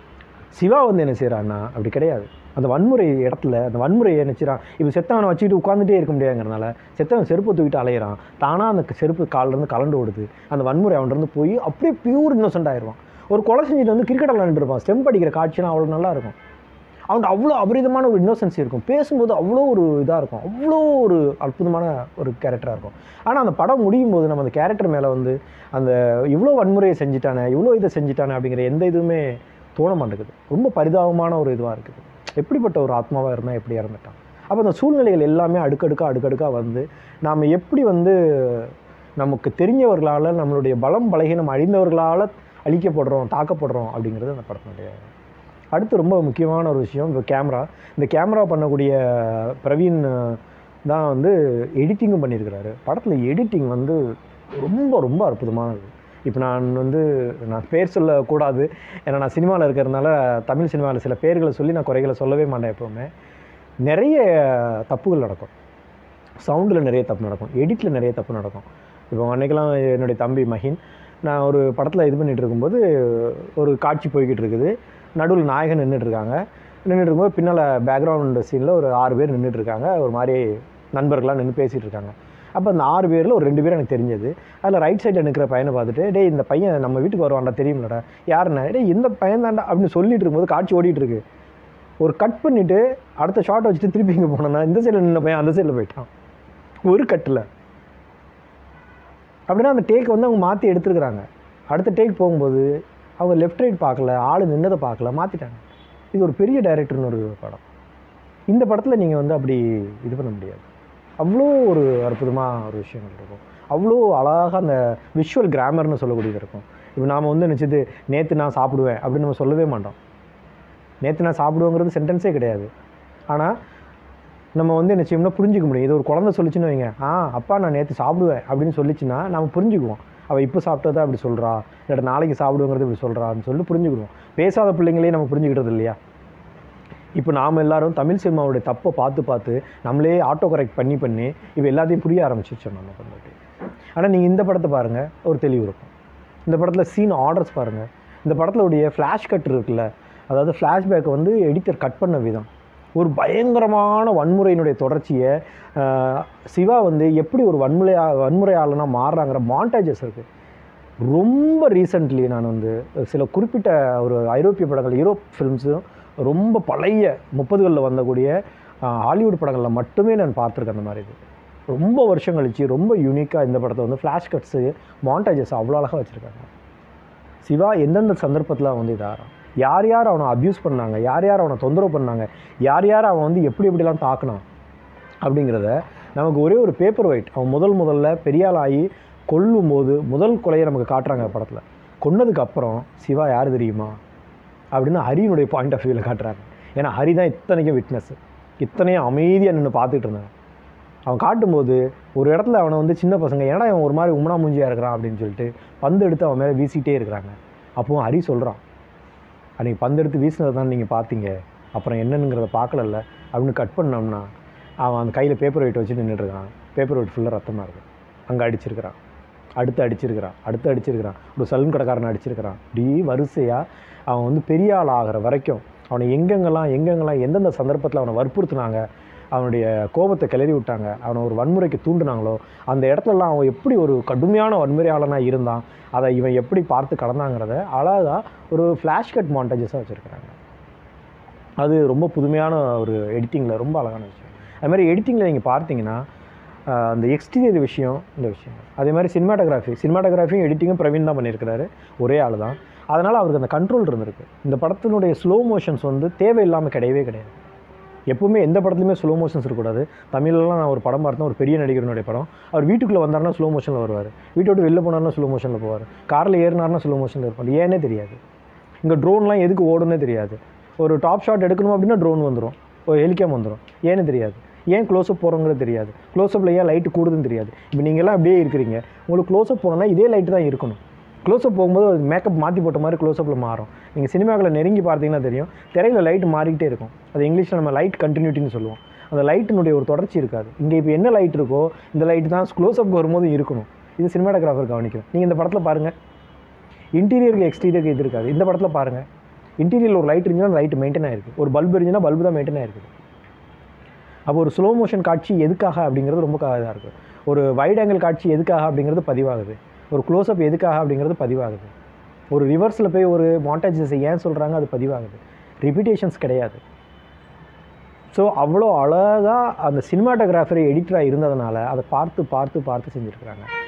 சிவா வந்து என்ன செய்கிறான்னா அப்படி கிடையாது அந்த வன்முறை இடத்துல அந்த வன்முறையை என்ன செய்கிறான் இப்போ செத்தவனை வச்சுக்கிட்டு உட்காந்துட்டே இருக்க முடியாதுங்கிறனால செத்தவன் செருப்பு தூக்கிட்டு அலையிறான் தானாக அந்த செருப்பு கால்லேருந்து கலண்டு ஓடுது அந்த வன்முறை அவன்கிட்ட போய் அப்படியே பியூர் இன்னோசென்ட் ஆயிடுவான் ஒரு கொலை செஞ்சுட்டு வந்து கிரிக்கெட் விளாண்டுட்டு இருப்பான் ஸ்டெம்ப் அடிக்கிற காட்சிலாம் அவ்வளோ நல்லா இருக்கும் அவன்கிட்ட அவ்வளோ அபரிதமான ஒரு இன்னோசன்ஸ் இருக்கும் பேசும்போது அவ்வளோ ஒரு இதாக இருக்கும் அவ்வளோ ஒரு அற்புதமான ஒரு கேரக்டராக இருக்கும் ஆனால் அந்த படம் முடியும் போது நம்ம அந்த கேரக்டர் மேலே வந்து அந்த இவ்வளோ வன்முறையை செஞ்சுட்டானே இவ்வளோ இதை செஞ்சுட்டானே அப்படிங்கிற எந்த இதுவுமே தோண மாட்டேங்குது ரொம்ப பரிதாபமான ஒரு இதுவாக இருக்குது எப்படிப்பட்ட ஒரு ஆத்மாவாக இருந்தால் எப்படி இறந்துட்டான் அப்போ அந்த சூழ்நிலைகள் எல்லாமே அடுக்கடுக்காக அடுக்கடுக்காக வந்து நாம் எப்படி வந்து நமக்கு தெரிஞ்சவர்களால் நம்மளுடைய பலம் பலகீனம் அழிந்தவர்களால் அழிக்கப்படுறோம் தாக்கப்படுறோம் அப்படிங்கிறது அந்த படத்தினுடைய அடுத்து ரொம்ப முக்கியமான ஒரு விஷயம் இந்த கேமரா இந்த கேமரா பண்ணக்கூடிய பிரவீன் அஹ், தான் வந்து எடிட்டிங்கும் பண்ணியிருக்கிறாரு படத்தில் எடிட்டிங் வந்து ரொம்ப ரொம்ப அற்புதமானது இப்போ நான் வந்து நான் பேர் சொல்லக்கூடாது ஏன்னா நான் சினிமாவில் இருக்கிறதுனால தமிழ் சினிமாவில் சில பேர்களை சொல்லி நான் குறைகளை சொல்லவே மாட்டேன் எப்போவுமே நிறைய தப்புகள் நடக்கும் சவுண்டில் நிறைய தப்பு நடக்கும் எடிட்டில் நிறைய தப்பு நடக்கும் இப்போ அன்னைக்கெல்லாம் என்னுடைய தம்பி மஹின் நான் ஒரு படத்தில் இது பண்ணிகிட்டு இருக்கும்போது ஒரு காட்சி போய்கிட்டு இருக்குது நடுவில் நாயகன் நின்றுட்டு இருக்காங்க நின்றுட்டு இருக்கும்போது பின்னால் பேக்ரவுண்ட் சீனில் ஒரு ஆறு பேர் நின்றுட்டு இருக்காங்க ஒரு மாதிரி நண்பர்களாக நின்று பேசிகிட்டு இருக்காங்க அப்போ அந்த ஆறு பேரில் ஒரு ரெண்டு பேர் எனக்கு தெரிஞ்சது அதில் ரைட் சைடில் நிற்கிற பையனை பார்த்துட்டு டேய் இந்த பையன் நம்ம வீட்டுக்கு வருவான்டா தெரியுமில்லடா யாருண்ணா டேய் இந்த பையன் தான்டா அப்படின்னு சொல்லிட்டு இருக்கும்போது காட்சி ஓடிட்டு இருக்கு ஒரு கட் பண்ணிவிட்டு அடுத்த ஷாட் வச்சுட்டு திருப்பி இங்கே போனேன்னா இந்த சைடில் நின்ன பையன் அந்த சைடில் போயிட்டான் ஒரு கட்டில் அப்படின்னா அந்த டேக் வந்து அவங்க மாற்றி எடுத்துருக்குறாங்க அடுத்த டேக் போகும்போது அவங்க லெஃப்ட் ரைட் பார்க்கல ஆள் நின்னதை பார்க்கல மாற்றிட்டாங்க இது ஒரு பெரிய டைரக்டர்னு ஒரு படம் இந்த படத்தில் நீங்கள் வந்து அப்படி இது பண்ண முடியாது அவ்வளோ ஒரு அற்புதமாக ஒரு விஷயங்கள் இருக்கும் அவ்வளோ அழகாக அந்த விஷுவல் கிராமர்னு சொல்லக்கூடியது இருக்கும் இப்போ நாம் வந்து நினச்சது நேற்று நான் சாப்பிடுவேன் அப்படின்னு நம்ம சொல்லவே மாட்டோம் நேற்று நான் சாப்பிடுவேங்கிறது சென்டென்ஸே கிடையாது ஆனால் நம்ம வந்து என்ன செய்யணும்னா புரிஞ்சிக்க முடியும் இது ஒரு குழந்தை சொல்லிச்சுன்னு வைங்க ஆ அப்பா நான் நேற்று சாப்பிடுவேன் அப்படின்னு சொல்லிச்சுன்னா நம்ம புரிஞ்சுக்குவோம் அவள் இப்போ சாப்பிட்டதா அப்படி சொல்கிறா இல்லாட்ட நாளைக்கு சாப்பிடுங்கிறது இப்படி சொல்கிறான்னு சொல்லி புரிஞ்சுக்கிடுவோம் பேசாத பிள்ளைங்களே நம்ம புரிஞ்சுக்கிட்டது இல்லையா இப்போ நாம் எல்லாரும் தமிழ் சினிமாவுடைய தப்பை பார்த்து பார்த்து நம்மளே ஆட்டோ கரெக்ட் பண்ணி பண்ணி இப்போ எல்லாத்தையும் புரிய ஆரம்பிச்சிருச்சோம் நம்ம வந்துட்டு ஆனால் நீங்கள் இந்த படத்தை பாருங்கள் ஒரு தெளிவு இருக்கும் இந்த படத்தில் சீன் ஆர்டர்ஸ் பாருங்கள் இந்த படத்தில் உடைய ஃப்ளாஷ் கட் இருக்குல்ல அதாவது ஃப்ளாஷ்பேக்கை வந்து எடிட்டர் கட் பண்ண விதம் ஒரு பயங்கரமான வன்முறையினுடைய தொடர்ச்சியை ஆஹ், சிவா வந்து எப்படி ஒரு வன்முறையா வன்முறையாளனா மாறுறாங்கிற மாண்டாஜஸ் இருக்குது ரொம்ப ரீசன்ட்லி நான் வந்து சில குறிப்பிட்ட ஒரு ஐரோப்பிய படங்கள் யூரோப் ஃபிலிம்ஸும் ரொம்ப பழைய முப்பதுகளில் வந்தக்கூடிய ஆஹ், ஹாலிவுட் படங்களில் மட்டுமே நான் பார்த்துருக்கேன் அந்த மாதிரி இது ரொம்ப வருஷம் கழிச்சு ரொம்ப யூனிக்காக இந்த படத்தை வந்து ஃப்ளாஷ் கட்ஸு மாண்டாஜஸ் அவ்வளோ அழகாக வச்சுருக்காங்க சிவா எந்தெந்த சந்தர்ப்பத்தில் வந்து இதாகிறான் யார் யார் அவனை அப்யூஸ் பண்ணாங்க யார் யார் அவனை தொந்தரவு பண்ணாங்க யார் யார் அவன் வந்து எப்படி எப்படிலாம் தாக்குனான் அப்படிங்கிறத நமக்கு ஒரே ஒரு பேப்பர் ஒயிட் அவன் முதல் முதல்ல பெரியாள் ஆகி கொல்லும்போது முதல் கொலையை நமக்கு காட்டுறாங்க படத்தில் கொன்னதுக்கு அப்புறம் சிவா யார் தெரியுமா அப்படின்னு ஹரியினுடைய பாயிண்ட் ஆஃப் வியூவில் காட்டுறாங்க ஏன்னா ஹரி தான் இத்தனைக்கும் விட்னஸ் இத்தனையும் அமைதியாக நின்று பார்த்துட்டு இருந்தாங்க அவன் காட்டும்போது ஒரு இடத்துல அவனை வந்து சின்ன பசங்க ஏன்னா அவன் ஒரு மாதிரி உமனா மூஞ்சியாக இருக்கிறான் அப்படின்னு சொல்லிட்டு பந்து எடுத்து அவன் மேலே வீசிட்டே இருக்கிறாங்க அப்போவும் ஹரி சொல்கிறான் அன்றைக்கி பந்து எடுத்து வீசினதை தான் நீங்கள் பார்த்தீங்க அப்புறம் என்னங்கிறத பார்க்கலல்ல அப்படின்னு கட் பண்ணோம்னா அவன் அந்த கையில் பேப்பர் வெயிட் வச்சு நின்றுட்டுருக்கான் பேப்பர் வெயிட் ஃபுல்லாக ரத்தமாக இருக்குது அங்கே அடிச்சிருக்கிறான் அடுத்து அடிச்சிருக்கிறான் அடுத்து அடிச்சிருக்கிறான் ஒரு சலூன் கடைக்காரனை அடிச்சிருக்கிறான் இப்படி வரிசையாக அவன் வந்து பெரிய ஆள் ஆகிற வரைக்கும் அவனை எங்கெங்கெல்லாம் எங்கெங்கெல்லாம் எந்தெந்த சந்தர்ப்பத்தில் அவனை வற்புறுத்துனாங்க அவனுடைய கோபத்தை கிளறி விட்டாங்க அவனை ஒரு வன்முறைக்கு தூண்டுனாங்களோ அந்த இடத்துலலாம் அவன் எப்படி ஒரு கடுமையான வன்முறையாளனாக இருந்தான் அதை இவன் எப்படி பார்த்து கடந்தாங்கிறத அழகாக ஒரு ஃப்ளாஷ் கட் மாண்டேஜஸாக வச்சுருக்கிறாங்க அது ரொம்ப புதுமையான ஒரு எடிட்டிங்கில் ரொம்ப அழகான விஷயம் அது மாதிரி எடிட்டிங்கில் நீங்கள் பார்த்தீங்கன்னா ஆஹ், அந்த எக்ஸ்டீரியர் விஷயம் இந்த விஷயம் அதே மாதிரி சினிமாட்டோகிராஃபி சினிமாட்டோகிராஃபியும் எடிட்டிங்கும் பிரவீன் தான் பண்ணியிருக்கிறாரு ஒரே ஆள் தான் அதனால் அவருக்கு அந்த கண்ட்ரோல் இருந்திருக்கு இந்த படத்தினுடைய ஸ்லோ மோஷன்ஸ் வந்து தேவையில்லாமல் கிடையவே கிடையாது எப்பவுமே எந்த படத்துலையுமே ஸ்லோ மோஷன்ஸ் இருக்கக்கூடாது தமிழ்லலாம் நான் ஒரு படம் பார்த்தேன் ஒரு பெரிய நடிகருடைய படம் அவர் வீட்டுக்குள்ளே வந்தாருன்னா ஸ்லோ மோஷனில் வருவார் வீட்டை விட்டு வெளில போனார்னா ஸ்லோ மோஷனில் போவார் காரில் ஏறினார்னா ஸ்லோ மோஷனில் இருப்பார் ஏன்னே தெரியாது இங்கே ட்ரோன்லாம் எதுக்கு ஓடுனே தெரியாது ஒரு டாப் ஷாட் எடுக்கணும் அப்படின்னா ட்ரோன் வந்துடும் ஒரு ஹெலிகாம் வந்துடும் ஏன்னு தெரியாது ஏன் க்ளோஸ்அப் போகிறோங்கிறது தெரியாது க்ளோஸ்அப்பில் ஏன் லைட்டு கூடுதுன்னு தெரியாது இப்போ நீங்கள்லாம் அப்படியே இருக்கிறீங்க உங்களுக்கு க்ளோஸ்அப் போனோம்னா இதே லைட்டு தான் இருக்கணும் க்ளோஸ்அப் போகும்போது மேக்கப் மாற்றி போட்ட மாதிரி க்ளோஸ்அப்பில் மாறும் நீங்கள் சினிமாக்களில் நெருங்கி பார்த்தீங்கன்னா தெரியும் திரையில் லைட் மாறிக்கிட்டே இருக்கும் அது இங்கிலீஷில் நம்ம லைட் கண்டினியூட்டின்னு சொல்லுவோம் அந்த லைட்டினுடைய ஒரு தொடர்ச்சி இருக்காது இங்கே இப்போ என்ன லைட் இருக்கோ இந்த லைட் தான் க்ளோஸ்அப் வரும்போது இருக்கணும் இது சினிமாட்டோகிராஃபர் கவனிக்கும் நீங்கள் இந்த படத்தில் பாருங்கள் இன்டீரியருக்கு எக்ஸ்டீரியருக்கு இது இருக்காது இந்த படத்தில் பாருங்கள் இன்டீரியரில் ஒரு லைட் இருந்துச்சுன்னா லைட் மெயின்டைன் ஆயிருக்கு ஒரு பல்ப் இருந்துச்சுன்னா பல்பு தான் மெயின்டைன் ஆயிருக்குது அப்போ ஒரு ஸ்லோ மோஷன் காட்சி எதுக்காக அப்படிங்கிறது ரொம்ப இதாக இருக்குது ஒரு வைட் ஆங்கிள் காட்சி எதுக்காக அப்படிங்கிறது பதிவாகுது ஒரு க்ளோஸ்அப் எதுக்காக அப்படிங்கிறது பதிவாகுது ஒரு ரிவர்ஸில் போய் ஒரு மாண்டாஜஸ் ஏன் சொல்கிறாங்க அது பதிவாகுது ரிப்பீட்டேஷன்ஸ் கிடையாது ஸோ அவ்வளோ அழகாக அந்த சினிமாட்டோகிராஃபர் எடிட்டராக இருந்ததுனால அதை பார்த்து பார்த்து பார்த்து செஞ்சுருக்கிறாங்க